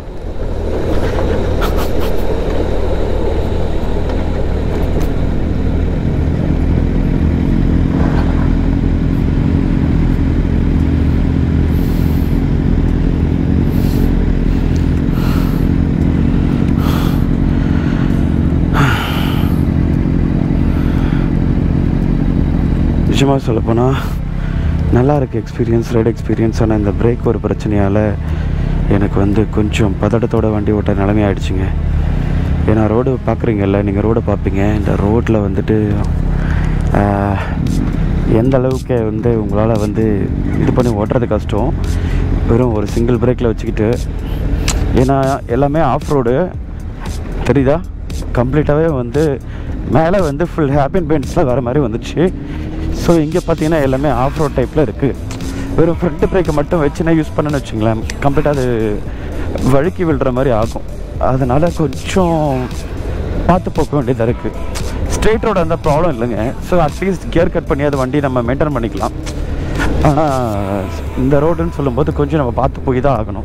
Speaker 2: நிஜமாக சொல்லப்போனால் நல்லா இருக்கு எக்ஸ்பீரியன்ஸ் ரைடு எக்ஸ்பீரியன்ஸ் ஆனால் இந்த பிரேக் ஒரு பிரச்சனையால் எனக்கு வந்து கொஞ்சம் பதட்டத்தோட வண்டி ஓட்ட நிலைமை ஆயிடுச்சுங்க ஏன்னா ரோடு பார்க்குறீங்கல்ல நீங்கள் ரோடை பார்ப்பீங்க இந்த ரோட்டில் வந்துட்டு ஆஹ், எந்த அளவுக்கு வந்து உங்களால் வந்து இது பண்ணி ஓட்டுறது கஷ்டம் வெறும் ஒரு சிங்கிள் பிரேக்கில் வச்சுக்கிட்டு ஏன்னா எல்லாமே ஆஃப் ரோடு தெரியுதா கம்ப்ளீட்டாகவே வந்து மேலே வந்து ஃபுல் ஹேப்பின் பெயிண்ட்ஸ்லாம் வர மாதிரி வந்துச்சு ஸோ இங்கே பார்த்தீங்கன்னா எல்லாமே ஆஃப் ரோட் டைப்பில் இருக்குது வெறும் ஃப்ரண்ட் பிரேக்கை மட்டும் வச்சுனா யூஸ் பண்ணேன்னு வச்சுங்களேன் கம்ப்ளீட்டாக அது வழுக்கி விழுற மாதிரி ஆகும் அதனால் கொஞ்சம் பார்த்து போக்க வேண்டியதாக இருக்குது ஸ்ட்ரெயிட் ரோடு அந்த ப்ராப்ளம் இல்லைங்க ஸோ அட்லீஸ்ட் கியர் கட் பண்ணி அது வண்டி நம்ம மெயின்டைன் பண்ணிக்கலாம் ஆனால் இந்த ரோடுன்னு சொல்லும்போது கொஞ்சம் நம்ம பார்த்து போய் தான் ஆகணும்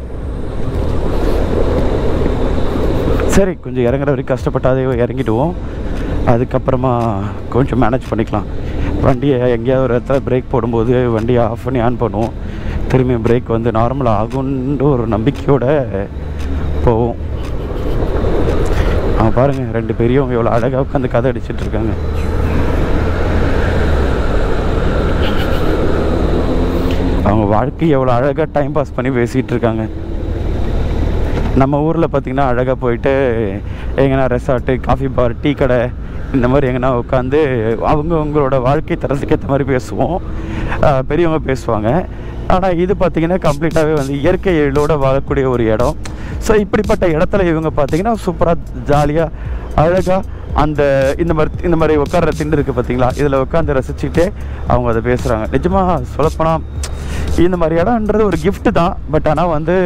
Speaker 2: சரி கொஞ்சம் இறங்குற வரைக்கும் கஷ்டப்பட்டாதே இறங்கிடுவோம் அதுக்கப்புறமா கொஞ்சம் மேனேஜ் பண்ணிக்கலாம் வண்டியை எங்கேயாவது ஒரு இடத்துல பிரேக் போடும்போது வண்டியை ஆஃப் பண்ணி ஆன் பண்ணுவோம் திரும்பி பிரேக் வந்து நார்மல் ஆகும்ன்ற ஒரு நம்பிக்கையோட போவோம் அவன் பாருங்க ரெண்டு பெரியவங்க எவ்வளோ அழகாக உட்காந்து கதை அடிச்சிட்டு இருக்காங்க அவங்க வாழ்க்கை எவ்வளோ அழகாக டைம் பாஸ் பண்ணி பேசிகிட்டு இருக்காங்க நம்ம ஊரில் பார்த்திங்கன்னா அழகாக போயிட்டு எங்கன்னா ரெசார்ட்டு காஃபி பார் டீ கடை இந்த மாதிரி எங்கன்னா உட்காந்து அவங்க அவங்களோட வாழ்க்கை தரத்துக்கு ஏற்ற மாதிரி பேசுவோம் ஆஹ் பெரியவங்க பேசுவாங்க ஆனால் இது பார்த்திங்கன்னா கம்ப்ளீட்டாகவே வந்து இயற்கை எழிலோட வாழக்கூடிய ஒரு இடம் ஸோ இப்படிப்பட்ட இடத்துல இவங்க பார்த்திங்கன்னா சூப்பராக ஜாலியாக அழகாக அந்த இந்த மாதிரி இந்த மாதிரி உட்கார்ற திண்டு இருக்குது பார்த்தீங்களா இதில் உட்காந்து ரசிச்சுக்கிட்டே அவங்க அதை பேசுகிறாங்க நிஜமாக சொல்லப்போனால் இந்த மாதிரி இடம்ன்றது ஒரு gift தான் பட் ஆனால் வந்து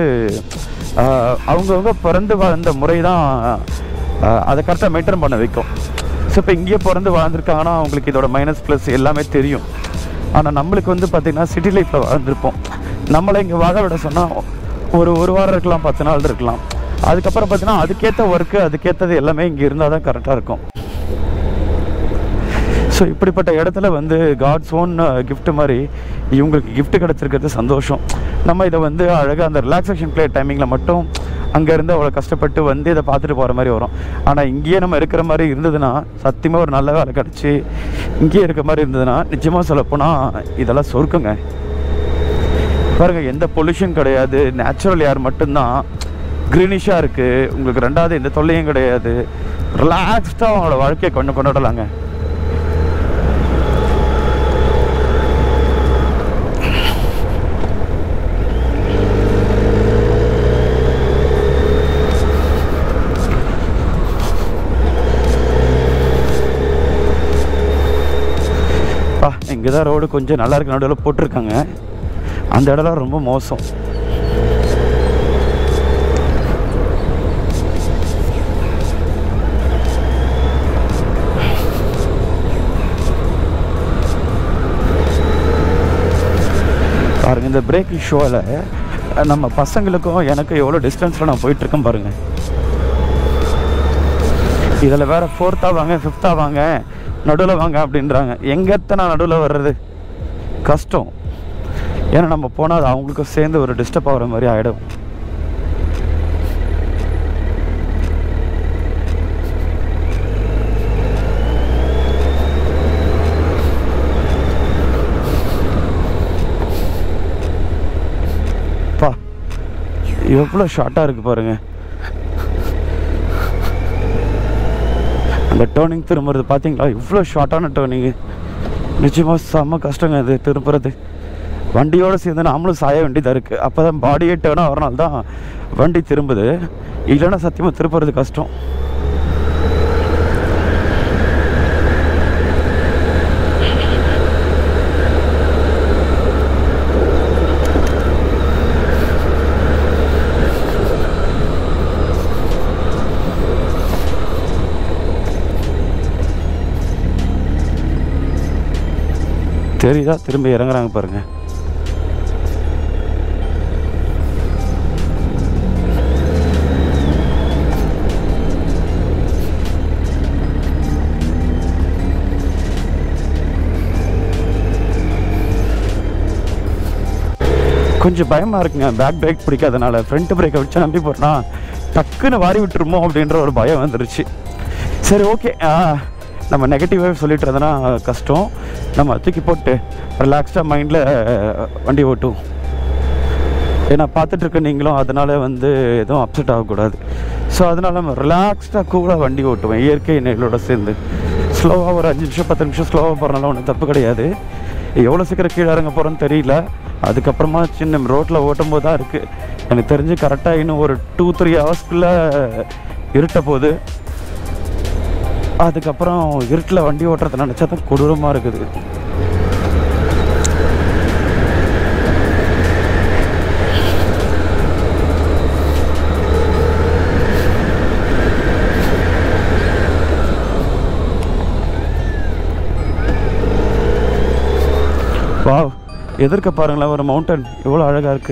Speaker 2: ஆஹ் அவங்கவங்க பிறந்து வாழ்ந்த முறை தான் ஆஹ் அதை கரெக்டாக மெயின்டைன் பண்ண வைக்கும் ஸோ இப்போ இங்கேயே பிறந்து வாழ்ந்துருக்காங்கன்னா அவங்களுக்கு இதோட மைனஸ் ப்ளஸ் எல்லாமே தெரியும் ஆனால் நம்மளுக்கு வந்து பார்த்திங்கன்னா சிட்டி லைஃப்பில் வாழ்ந்துருப்போம் நம்மளை இங்கே வாழ விட சொன்னால் ஒரு ஒரு வாரம் இருக்கலாம் பத்து நாள் இருக்கலாம் அதுக்கப்புறம் பார்த்தீங்கன்னா அதுக்கேற்ற ஒர்க்கு அதுக்கேற்றது எல்லாமே இங்கே இருந்தால் தான் கரெக்டாக இருக்கும் ஸோ இப்படிப்பட்ட இடத்துல வந்து காட்ஸ் ஓன் gift மாதிரி இவங்களுக்கு gift கிடச்சிருக்கிறது சந்தோஷம் நம்ம இதை வந்து அழகாக அந்த ரிலாக்ஸேஷன் ப்ளே டைமிங்கில் மட்டும் அங்கேருந்து அவ்வளோ கஷ்டப்பட்டு வந்து இதை பார்த்துட்டு போகிற மாதிரி வரும் ஆனால் இங்கேயே நம்ம இருக்கிற மாதிரி இருந்ததுன்னா சத்தியமாக ஒரு நல்ல வேலை கிடச்சி இங்கேயே இருக்க மாதிரி இருந்ததுன்னா நிச்சயமாக சொல்லப்போனால் இதெல்லாம் சொர்க்குங்க பாருங்க எந்த பொல்யூஷன் கிடையாது நேச்சுரல் ஏர் மட்டும்தான் க்ரீனிஷாக இருக்குது உங்களுக்கு ரெண்டாவது எந்த தொல்லையும் கிடையாது ரிலாக்ஸ்டாக அவங்களோட வாழ்க்கையை கொண்டு கொண்டாடலாங்க பா இங்கே தான் ரோடு கொஞ்சம் நல்லா இருக்கு நடுவில் போட்டிருக்காங்க அந்த இடம்லாம் ரொம்ப மோசம் பாருங்க இந்த பிரேக் ஷோவில் நம்ம பசங்களுக்கும் எனக்கும் எவ்வளோ டிஸ்டன்ஸில் நான் போயிட்டுருக்கேன் பாருங்க இதில் வேற ஃபோர்த்தாக வாங்க ஃபிஃப்த்தாக வாங்க நடுவில் வாங்க அப்படின்றாங்க எங்கத்த நான் நடுவில் வர்றது கஷ்டம் ஏன்னா நம்ம போனால் அது அவங்களுக்கும் சேர்ந்து ஒரு டிஸ்டர்ப் ஆகிற மாதிரி ஆகிடும் பா எவ்வளோ ஷார்ட்டாக இருக்குது பாருங்க அந்த டேர்னிங் திரும்புறது பார்த்தீங்களா இவ்வளோ ஷார்ட்டான டேர்னிங்கு நிச்சயமாக செம்ம கஷ்டங்க இது திரும்புறது வண்டியோடு சேர்ந்து நாமளும் சாய வேண்டியதாக இருக்குது அப்போ தான் பாடியே டேர்ன் ஆகிறனால தான் வண்டி திரும்புது இல்லைன்னா சத்தியமாக திருப்புறது கஷ்டம் தெரியுதா திரும்ப இறங்குறாங்க பாருங்க கொஞ்சம் பயமாக இருக்குங்க பேக் பிரேக் பிடிக்காதனால ஃப்ரண்ட் பிரேக்கை வச்சு நம்பி போகிறேன்னா டக்குன்னு வாரி விட்டுருமோ அப்படின்ற ஒரு பயம் வந்துருச்சு சரி ஓகே நம்ம நெகட்டிவாக சொல்லிட்டுறதுனா கஷ்டம் நம்ம தூக்கி போட்டு ரிலாக்ஸ்டாக மைண்டில் வண்டி ஓட்டும் ஏன்னா பார்த்துட்டு இருக்க நீங்களும் அதனால வந்து எதுவும் அப்செட் ஆகக்கூடாது ஸோ அதனால நம்ம ரிலாக்ஸ்டாக கூலாக வண்டி ஓட்டுவேன் இயற்கை நிலையோட சேர்ந்து ஸ்லோவாக ஒரு அஞ்சு நிமிஷம் பத்து நிமிஷம் ஸ்லோவாக போகிறனால ஒன்றும் தப்பு கிடையாது எவ்வளோ சீக்கிரம் கீழே இறங்க போகிறோன்னு தெரியல அதுக்கப்புறமா சின்ன ரோட்டில் ஓட்டும் போது தான் இருக்குது எனக்கு தெரிஞ்சு கரெக்டாக இன்னும் ஒரு டூ த்ரீ ஹவர்ஸ்க்குள்ளே இருட்ட போகுது அதுக்கப்புறம் இருட்டில் வண்டி ஓட்டுறத நினச்சா தான் கொடூரமாக இருக்குது வாவ் எதிர்க்க பாருங்களேன் ஒரு மவுண்டன் எவ்வளோ அழகாக இருக்கு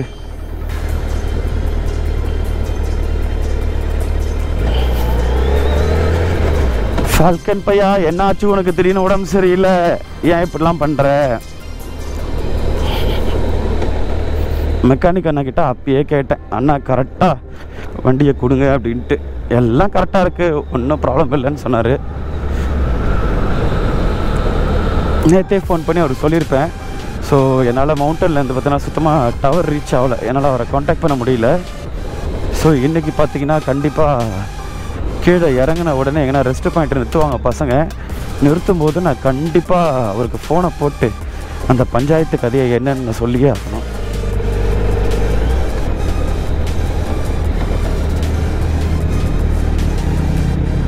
Speaker 2: ஃபால்கன் பையா என்னாச்சு உனக்கு திடீர்னு உடம்பு சரியில்லை ஏன் இப்படிலாம் பண்ணுற மெக்கானிக் அண்ணா கிட்ட அப்பயே கேட்டேன் அண்ணா கரெக்டாக வண்டியை கொடுங்க அப்படின்ட்டு எல்லாம் கரெக்டாக இருக்குது ஒன்றும் ப்ராப்ளம் இல்லைன்னு சொன்னார் நேற்றே ஃபோன் பண்ணி அவருக்கு சொல்லியிருப்பேன் ஸோ என்னால் மவுண்டன்லேருந்து பார்த்தீங்கன்னா சுத்தமாக டவர் ரீச் ஆகலை என்னால் அவரை காண்டாக்ட் பண்ண முடியல ஸோ இன்றைக்கி பார்த்தீங்கன்னா கண்டிப்பாக கீழே இறங்கின உடனே எங்கன்னா ரெஸ்ட் பாயிண்ட் நிறுத்துவாங்க பசங்க நிறுத்தும் போது நான் கண்டிப்பாக அவருக்கு ஃபோனை போட்டு அந்த பஞ்சாயத்து கதையை என்னன்னு சொல்லியே ஆகணும்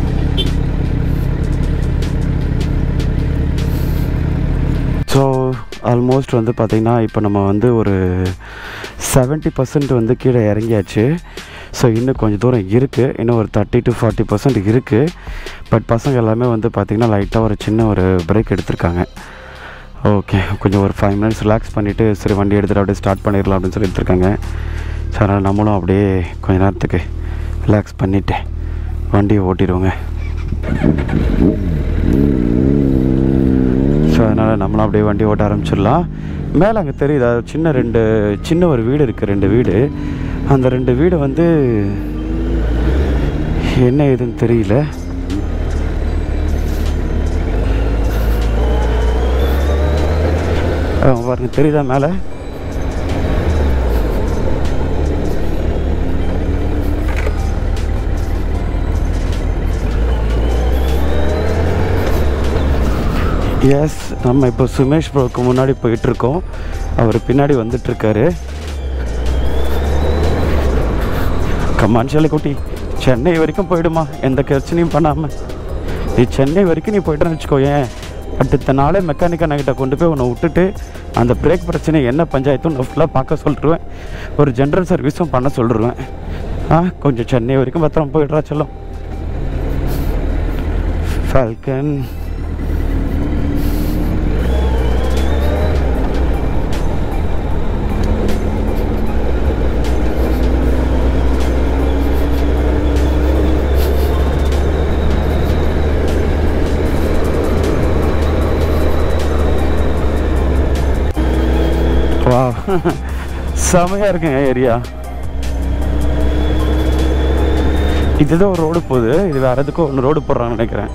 Speaker 2: ஸோ ஆல்மோஸ்ட் வந்து பார்த்திங்கன்னா இப்போ நம்ம வந்து ஒரு 70% பர்சன்ட் வந்து கீழே இறங்கியாச்சு ஸோ இன்னும் கொஞ்சம் தூரம் இருக்குது இன்னும் ஒரு தேர்ட்டி டு ஃபார்ட்டி பர்சன்ட் இருக்குது பட் பசங்க எல்லாமே வந்து பார்த்திங்கன்னா லைட்டாக ஒரு சின்ன ஒரு பிரேக் எடுத்திருக்காங்க ஓகே கொஞ்சம் ஒரு ஃபைவ் மினிட்ஸ் ரிலாக்ஸ் பண்ணிவிட்டு சரி வண்டி எடுத்துகிட்டு அப்படியே ஸ்டார்ட் பண்ணிடலாம் அப்படின்னு சொல்லி எடுத்திருக்காங்க ஸோ அதனால் நம்மளும் அப்படியே கொஞ்ச நேரத்துக்கு ரிலாக்ஸ் பண்ணிவிட்டு வண்டியை ஓட்டிடுவோங்க ஸோ அதனால் நம்மளும் அப்படியே வண்டி ஓட்ட ஆரம்பிச்சிடலாம் மேலே அங்கே தெரியுதா சின்ன ரெண்டு சின்ன ஒரு வீடு இருக்குது ரெண்டு வீடு அந்த ரெண்டு வீடு வந்து என்ன ஏதுன்னு தெரியல ஆ, பாருங்க தெரியுதா மேலே எஸ் நம்ம இப்போ சுமேஷ் ப்ரோக்கு முன்னாடி போயிட்டுருக்கோம் அவர் பின்னாடி வந்துட்டுருக்காரு கம்மான் குட்டி சென்னை வரைக்கும் போயிடுமா எந்த பிரச்சனையும் பண்ணாமல் நீ சென்னை வரைக்கும் நீ போயிட்டேன்னு வச்சுக்கோயேன் அடுத்த நாளே மெக்கானிக் அண்ணகிட்ட கொண்டு போய் உன்னை விட்டுட்டு அந்த பிரேக் பிரச்சனை என்ன பஞ்சாயத்தும் நான் ஃபுல்லாக பார்க்க சொல்லிடுவேன் ஒரு ஜென்ரல் சர்வீஸும் பண்ண சொல்லிடுவேன் ஆ கொஞ்சம் சென்னை வரைக்கும் பத்திரம் போயிடுறா செல்லம் ஃபால்கன் வா செமையாக இருக்குங்க ஏரியா இதுதான் ஒரு ரோடு போகுது இது வேற எதுக்கும் ஒன்று ரோடு போடுறாங்கன்னு நினைக்கிறேன்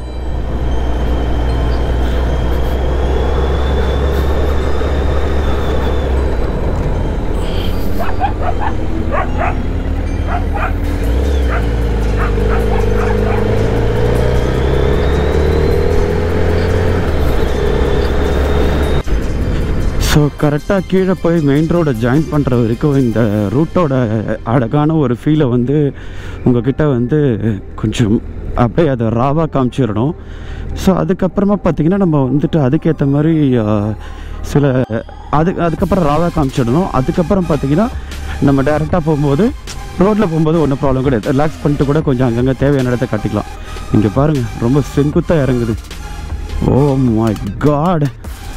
Speaker 2: ஸோ கரெக்டாக கீழே போய் மெயின் ரோடை ஜாயின் பண்ணுற வரைக்கும் இந்த ரூட்டோட அழகான ஒரு ஃபீலை வந்து உங்ககிட்ட வந்து கொஞ்சம் அப்படியே அதை ராவாக காமிச்சிடணும் ஸோ அதுக்கப்புறமா பார்த்தீங்கன்னா நம்ம வந்துட்டு அதுக்கேற்ற மாதிரி ஆ, சில அது அதுக்கப்புறம் ராவாக காமிச்சிடணும் அதுக்கப்புறம் பார்த்தீங்கன்னா நம்ம டேரெக்டாக போகும்போது ரோட்டில் போகும்போது ஒன்றும் ப்ராப்ளம் கிடையாது ரிலாக்ஸ் பண்ணிட்டு கூட கொஞ்சம் அங்கங்கே தேவையான இடத்த காட்டிக்கலாம் இங்கே பாருங்கள் ரொம்ப செங்குத்தாக இறங்குது ஓ மை காட்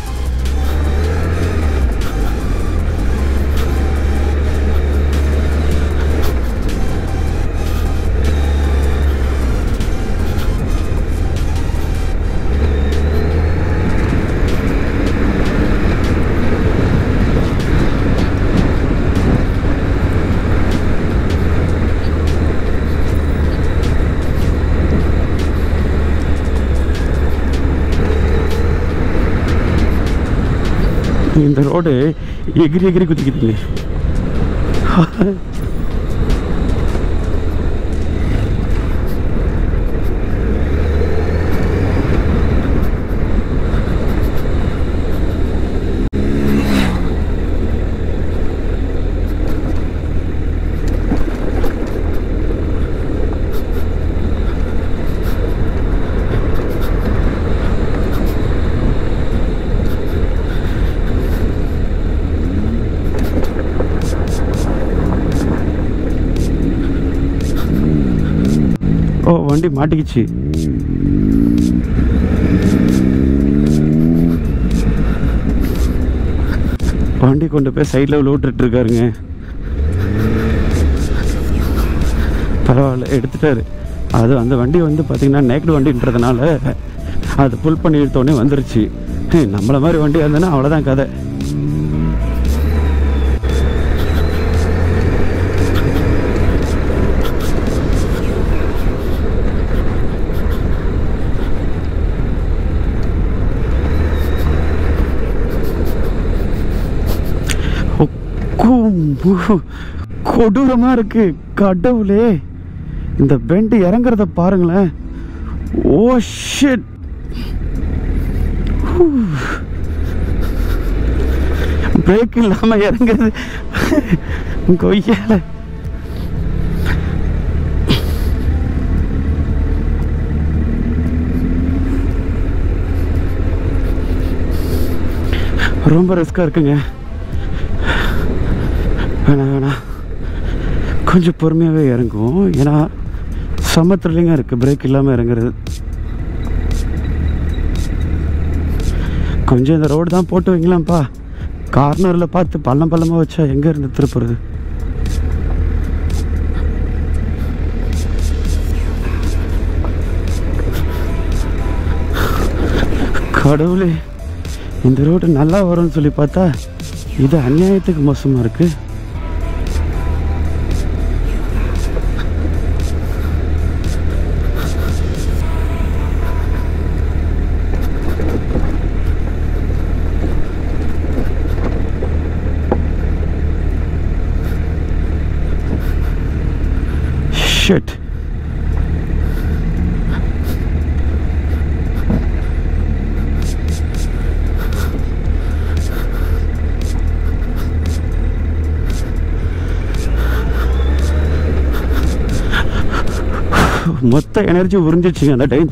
Speaker 2: இந்த ரோடு எகிரி எகிரி குதிக்குதுங்க ஓ வண்டி மாட்டிக்கிச்சு வண்டி கொண்டு போய் சைடில் விட்டுட்டு இருக்காருங்க பரவாயில்ல எடுத்துட்டாரு அது அந்த வண்டி வந்து பார்த்தீங்கன்னா நேக்கடு வண்டின்றதுனால அது புல் பண்ணி எடுத்தோடனே வந்துருச்சு ஹே, நம்மள மாதிரி வண்டி வந்ததுன்னா அவ்வளோதான் கதை கும், கொடூரமா இருக்கு கடவுளே இந்த பெண்ட் இறங்குறத பாருங்களேன் ஓ ஷிட் பிரேக் இல்லாம இறங்குறது கொய்யால ரொம்ப ரிஸ்க்காக இருக்குங்க வேணாம் வேணாம் கொஞ்சம் பொறுமையாகவே இறங்குவோம் ஏன்னா செம்ம த்ரில்லிங்காக இருக்குது பிரேக் இல்லாமல் இறங்குறது கொஞ்சம் இந்த ரோடு தான் போட்டு வைங்களாம்ப்பா கார்னரில் பார்த்து பள்ளம் பள்ளமாக வச்சா எங்கே இருந்து திருப்புறது கடவுளே இந்த ரோடு நல்லா வரும்னு சொல்லி பார்த்தா இது அநியாயத்துக்கு மோசமாக இருக்குது ஷிட் மொத்த எனர்ஜி உறிஞ்சிச்சுங்க அந்த டைம்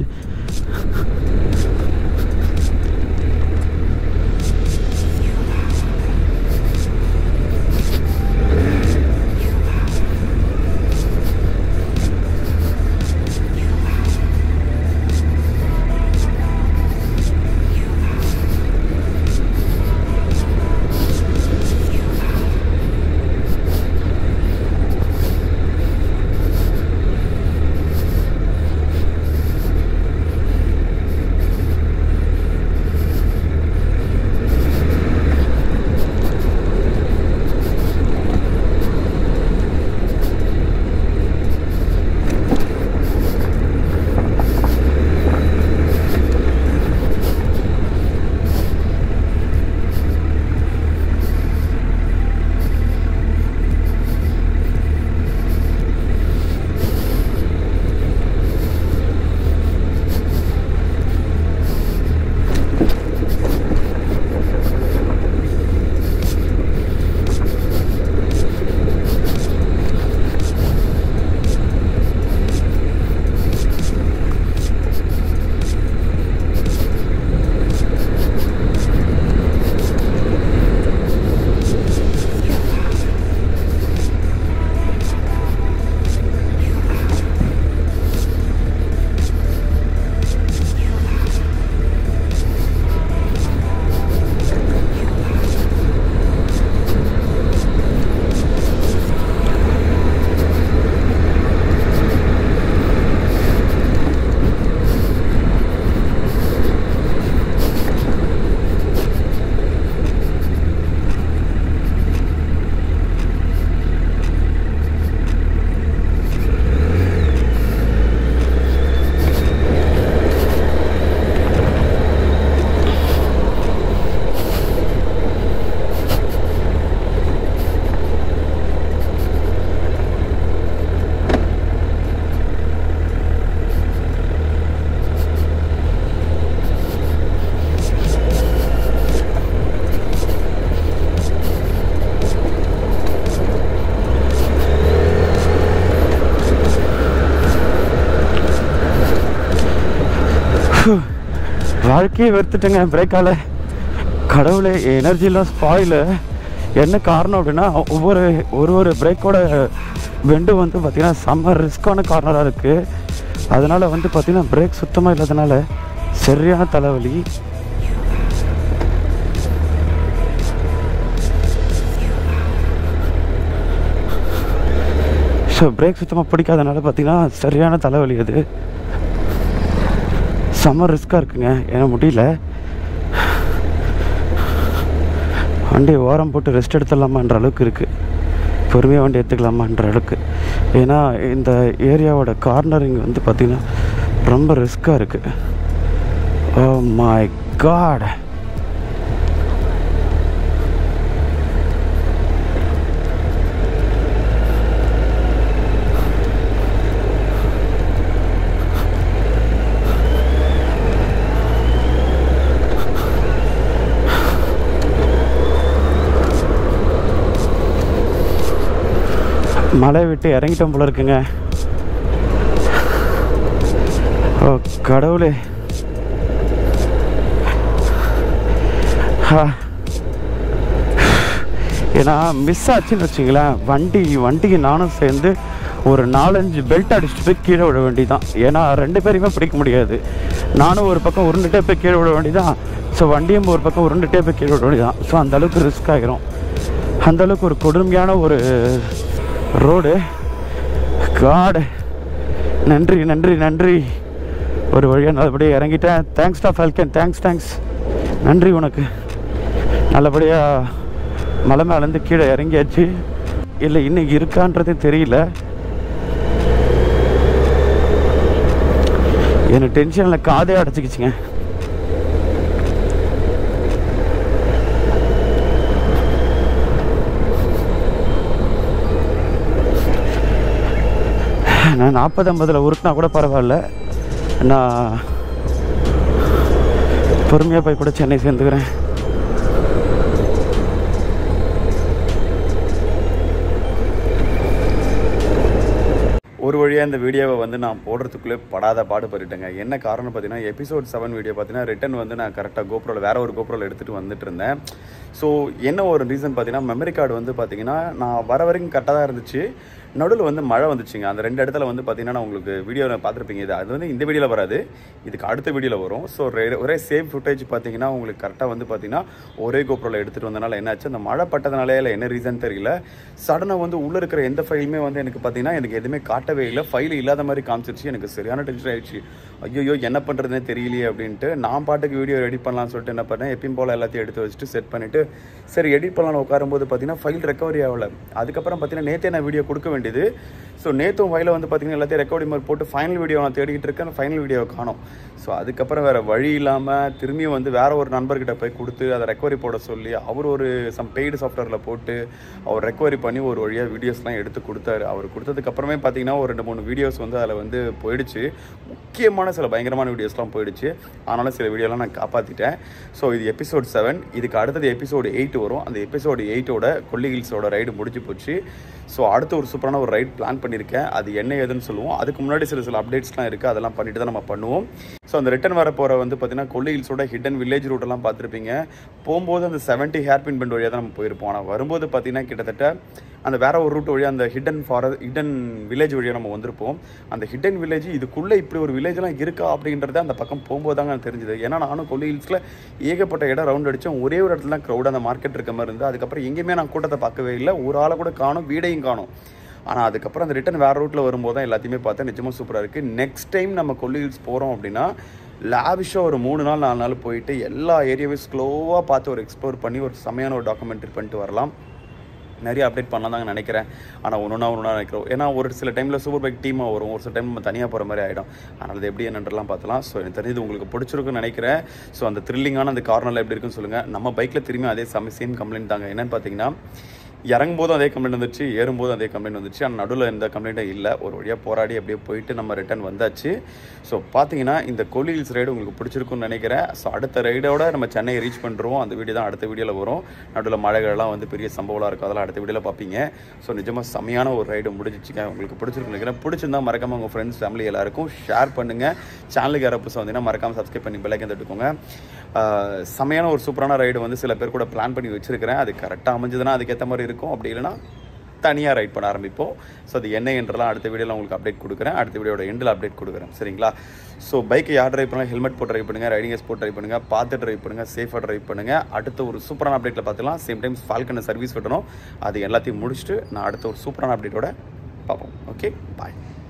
Speaker 2: வாழ்க்கையை வெறுத்துட்டேங்க பிரேக்கால கடவுளே எனர்ஜிலாம் ஸ்பாயில் என்ன காரணம் அப்படின்னா ஒவ்வொரு ஒரு ஒரு பிரேக்கோட வெண்டு வந்து பார்த்திங்கன்னா செம்ம ரிஸ்க்கான கார்னராக இருக்குது அதனால் வந்து பார்த்திங்கன்னா பிரேக் சுத்தமாக இல்லாதனால சரியான தலைவலி ஸோ பிரேக் சுத்தமாக பிடிக்காதனால பார்த்தீங்கன்னா சரியான தலைவலி அது செம்ம ரிஸ்க்காக இருக்குங்க ஏன்னா முடியல வண்டி ஓரம் போட்டு ரெஸ்ட் எடுத்துடலாமான்ற அளவுக்கு இருக்குது பொறுமையாக வண்டி எடுத்துக்கலாமான்ற அளவுக்கு ஏன்னா இந்த ஏரியாவோட கார்னரிங் வந்து பார்த்திங்கன்னா ரொம்ப ரிஸ்க்காக இருக்குது ஓ மை காட் மலை விட்டு இறங்கிட்டோம் போல இருக்குங்க ஓ கடவுளே ஆ ஏன்னா மிஸ் ஆச்சுன்னு வச்சுங்களேன் வண்டி வண்டிக்கு நானும் சேர்ந்து ஒரு நாலஞ்சு பெல்ட் அடிச்சுட்டு போய் கீழே விட வேண்டியதான் ஏன்னா ரெண்டு பேரையுமே பிடிக்க முடியாது நானும் ஒரு பக்கம் உருண்டுட்டே போய் கீழே விட வேண்டியதான் ஸோ வண்டியும் ஒரு பக்கம் உருண்டுட்டே போய் கீழே விட வேண்டியதான் ஸோ அந்த அளவுக்கு ரிஸ்க் ஆகிரும் அந்த அளவுக்கு ஒரு கொடுமையான ஒரு ரோடு காடு நன்றி நன்றி நன்றி ஒரு வழியாக நல்லபடியாக இறங்கிட்டேன் தேங்க்ஸ் டா ஃபால்கன் தேங்க்ஸ் தேங்க்ஸ் நன்றி உனக்கு நல்லபடியாக மலை மேலேருந்து கீழே இறங்கியாச்சு இல்லை இன்னைக்கு இருக்கான்றதே தெரியல எனக்கு டென்ஷனில் காதே அடைச்சிக்கிச்சுங்க நான் நாற்பது ஐம்பதில் உருட்டினா கூட பரவாயில்ல நான் பொறுமையாக போய் கூட சென்னை சேர்ந்துக்கிறேன்
Speaker 1: ஒரு வழியாக இந்த வீடியோவை வந்து நான் போடுறதுக்குள்ளே படாத பாடுபட்டுட்டேங்க என்ன காரணம் பார்த்தீங்கன்னா எபிசோட் செவன் வீடியோ பார்த்தீங்கன்னா ரிட்டன் வந்து நான் கரெக்டாக கோப்ரோவில் வேற ஒரு கோப்ரோவில் எடுத்துகிட்டு வந்துட்டு இருந்தேன் ஸோ என்ன ஒரு ரீசன் பார்த்தீங்கன்னா மெமரி கார்டு வந்து பார்த்தீங்கன்னா நான் வர வரைக்கும் கரெக்டாக தான் இருந்துச்சு நடுவில் வந்து மழை வந்துச்சுங்க அந்த ரெண்டு இடத்துல வந்து பார்த்தீங்கன்னா நான் உங்களுக்கு வீடியோவில் பார்த்துருப்பீங்க இது அது வந்து இந்த வீடியோவில் வராது இதுக்கு அடுத்த வீடியோவில் வரும் ஸோ ஒரே சேம் ஃபுட்டேஜ் பார்த்தீங்கன்னா உங்களுக்கு கரெக்டாக வந்து பார்த்தீங்கன்னா ஒரே கோப்ரோவில் எடுத்துகிட்டு வந்தனால என்னாச்சு அந்த மழை பட்டதுனாலே இல்லை என்ன ரீசன் தெரியல சடனாக வந்து உள்ளே இருக்கிற எந்த ஃபைலுமே வந்து எனக்கு பார்த்தீங்கன்னா எனக்கு எதுவுமே காட்டவே இல்லை ஃபைல் இல்லாத மாதிரி காமிச்சிருச்சு எனக்கு சரியான டென்ஷன் ஆயிடுச்சு ஐயோ என்ன பண்ணுறதுனே தெரியலையே அப்படின்ட்டு நான் பாட்டுக்கு வீடியோ ரெடி பண்ணலாம்னு சொல்லிட்டு என்ன பண்ணேன் எப்பயும் போல் எல்லாத்தையும் எடுத்து வச்சுட்டு செட் பண்ணிவிட்டு சரி எடிட் பண்ணலாம்னு உட்காரும்போது பார்த்தீங்கன்னா ஃபைல் ரெக்கவரி ஆகலை அதுக்கப்புறம் பார்த்தீங்கன்னா நேற்றே நான் வீடியோ கொடுக்க வேண்டியது ஸோ நேற்றும் ஃபைலை வந்து பார்த்தீங்கன்னா எல்லாத்தையும் ரெக்கார்டிங் மாதிரி போட்டு ஃபைனல் வீடியோ நான் தேடிக்கிட்டு இருக்கேன் ஃபைனல் வீடியோவை காணோம் ஸோ அதுக்கப்புறம் வேறு வழி இல்லாமல் திரும்பியும் வந்து வேற ஒரு நண்பர்கிட்ட போய் கொடுத்து அதை ரெக்கவரி போட சொல்லி அவர் ஒரு சம் பெய்டு சாஃப்ட்வேரில் போட்டு அவர் ரெக்கவரி பண்ணி ஒரு வழியாக வீடியோஸ்லாம் எடுத்து கொடுத்தாரு அவர் கொடுத்ததுக்கப்புறமே பார்த்தீங்கன்னா ஒரு ரெண்டு மூணு வீடியோஸ் வந்து அதில் வந்து போயிடுச்சு முக்கியமான சில பயங்கரமான வீடியோஸ்லாம் போயிடுச்சு ஆனாலும் சில வீடியோலாம் நான் காப்பாற்றிட்டேன் ஸோ இது எபிசோட் செவன் இதுக்கு அடுத்தது எபிசோடு எயிட் வரும் அந்த எபிசோடு எயிட்டோட கொல்லி ஹில்ஸோட ரைடு முடிஞ்சு போச்சு ஸோ அடுத்து ஒரு சூப்பரான ஒரு ரைட் பிளான் பண்ணியிருக்கேன் அது என்ன ஏதுன்னு சொல்லுவோம் அதுக்கு முன்னாடி சில சில அப்டேட்ஸ்லாம் இருக்குது அதெல்லாம் பண்ணிட்டு தான் நம்ம பண்ணுவோம் ஸோ அந்த ரிட்டன் வர போகிற வந்து பார்த்தீங்கன்னா கொல்லி ஹில்ஸோட ஹிடன் வில்லேஜ் ரூட்டெல்லாம் பார்த்துருப்பீங்க போகும்போது அந்த செவன்ட்டி ஹேர்பின் பெண்ட் வழியாக தான் நம்ம போயிருப்போம் ஆனால் வரும்போது பார்த்தீங்கன்னா கிட்டத்தட்ட அந்த வேற ஒரு ரூட் வழியாக அந்த ஹிடன் ஃபாரஸ்ட் ஹிடன் வில்லேஜ் வழியாக நம்ம வந்திருப்போம் அந்த ஹிடன் வில்லேஜ் இதுக்குள்ளே இப்படி ஒரு வில்லேஜ்லாம் இருக்கா அப்படின்றது அந்த பக்கம் போகும்போது தாங்க எனக்கு தெரிஞ்சுது ஏன்னா நானும் கொல்லி ஹில்ஸில் ஏகப்பட்ட இடம் ரவுண்ட் அடித்தேன் ஒரே ஒரு இடத்துல தான் க்ரௌட் அந்த மார்க்கெட் இருக்க மாதிரி இருந்து அதுக்கப்புறம் எங்கேயுமே நான் கூட்டத்தை பார்க்கவே இல்லை ஒரு ஆளை கூட காணும் வீடையும் காணும் ஆனால் அதுக்கப்புறம் அந்த ரிட்டன் வேறு ரூட்டில் வரும்போது தான் எல்லாத்தையுமே பார்த்தா நிஜமாக சூப்பராக இருக்குது நெக்ஸ்ட் டைம் நம்ம கொல்லி ஹில்ஸ் போகிறோம் அப்படின்னா லாவிஷாக ஒரு மூணு நாள் நாலு நாள் போயிட்டு எல்லா ஏரியாவையும் ஸ்லோவாக பார்த்து ஒரு எக்ஸ்ப்ளோர் பண்ணி ஒரு செமையான ஒரு டாக்குமெண்ட்ரி பண்ணிட்டு வரலாம் நிறைய அப்டேட் பண்ணலாம் தாங்க நினைக்கிறேன் ஆனால் ஒன்றுனா ஒன்றா நினைக்கிறோம் ஏன்னா ஒரு சில டைமில் சூப்பர் பைக் டீமாக வரும் ஒரு சில டைம் நம்ம தனியாக போகிற மாதிரி ஆகிடும் ஆனால் அது எப்படி என்னன்றலாம் பார்த்தலாம் ஸோ எனக்கு தெரிஞ்சது உங்களுக்கு பிடிச்சிருக்குன்னு நினைக்கிறேன் ஸோ அந்த த்ரில்லிங்கான அந்த கார்னரில் எப்படி இருக்குன்னு சொல்லுங்கள் நம்ம பைக்கில் திரும்பி அதே சம சேம் கம்ப்ளைண்ட் தாங்க என்னன்னு பார்த்தீங்கன்னா இறங்கும் போதும் அதே கம்ப்ளைண்ட் வந்துச்சு ஏறும்போது அதே கம்ப்ளைண்ட் வந்துச்சு ஆனால் நடுவில் எந்த கம்ப்ளைண்ட்டும் இல்லை ஒரு வழியாக போராடி அப்படியே போயிட்டு நம்ம ரிட்டர்ன் வந்தாச்சு ஸோ பார்த்தீங்கன்னா இந்த கோலி ஹில்ஸ் ரைடு உங்களுக்கு பிடிச்சிருக்குன்னு நினைக்கிறேன் ஸோ அடுத்த ரைடோட நம்ம சென்னை ரீச் பண்ணுறோம் அந்த வீடியோ தான் அடுத்த வீடியோவில் வரும் நடுவில் மழைகள்லாம் வந்து பெரிய சம்பவம்லாம் இருக்கும் அதெல்லாம் அடுத்த வீடியோவில் பார்ப்பீங்க ஸோ நிஜமாக செம்மையான ஒரு ரைடு முடிஞ்சிச்சுங்க உங்களுக்கு பிடிச்சிருக்குன்னு நினைக்கிறேன் பிடிச்சிருந்தா மறக்காம உங்கள் ஃப்ரெண்ட்ஸ் ஃபேமிலி எல்லாருக்கும் ஷேர் பண்ணுங்கள் சேனலுக்கு யாராவது புதுசாக வந்தீங்கன்னா மறக்காம சப்ஸ்கிரைப் பண்ணி பெல்லைக்கன் தட்டுக்கோங்க ஆஹ் செம்மையான ஒரு சூப்பரான ரைடு வந்து சில பேர் கூட பிளான் பண்ணி வச்சிருக்கிறேன் அது கரெக்டாக அமைஞ்சதுன்னா அதுக்கேற்ற மாதிரி இருக்கும் அப்படி இல்லைன்னா தனியாக ரைட் பண்ண ஆரம்பிப்போம் ஸோ அது என்ன என்றெல்லாம் அடுத்த வீடியோவில் உங்களுக்கு அப்டேட் கொடுக்குறேன் அடுத்த வீடியோட எண்டில் அப்டேட் கொடுக்குறேன் சரிங்களா ஸோ பைக்கை யார் ட்ரைவ் பண்ணலாம் ஹெல்மெட் போட்டு ட்ரைவ் பண்ணுங்கள் ரைடிங் ஸ்போர்ட் ட்ரைவ் பண்ணுங்கள் பார்த்து ட்ரைவ் பண்ணுங்கள் சேஃபாக ட்ரைவ் பண்ணுங்கள் அடுத்த ஒரு சூப்பரான அப்டேட்டில் பார்த்துக்கலாம் சேம் டைம் ஃபால்கனை சர்வீஸ் விட்டணும் அது எல்லாத்தையும் முடிச்சுட்டு நான் அடுத்த ஒரு சூப்பரான அப்டேட்டோட பார்ப்போம் ஓகே பாய்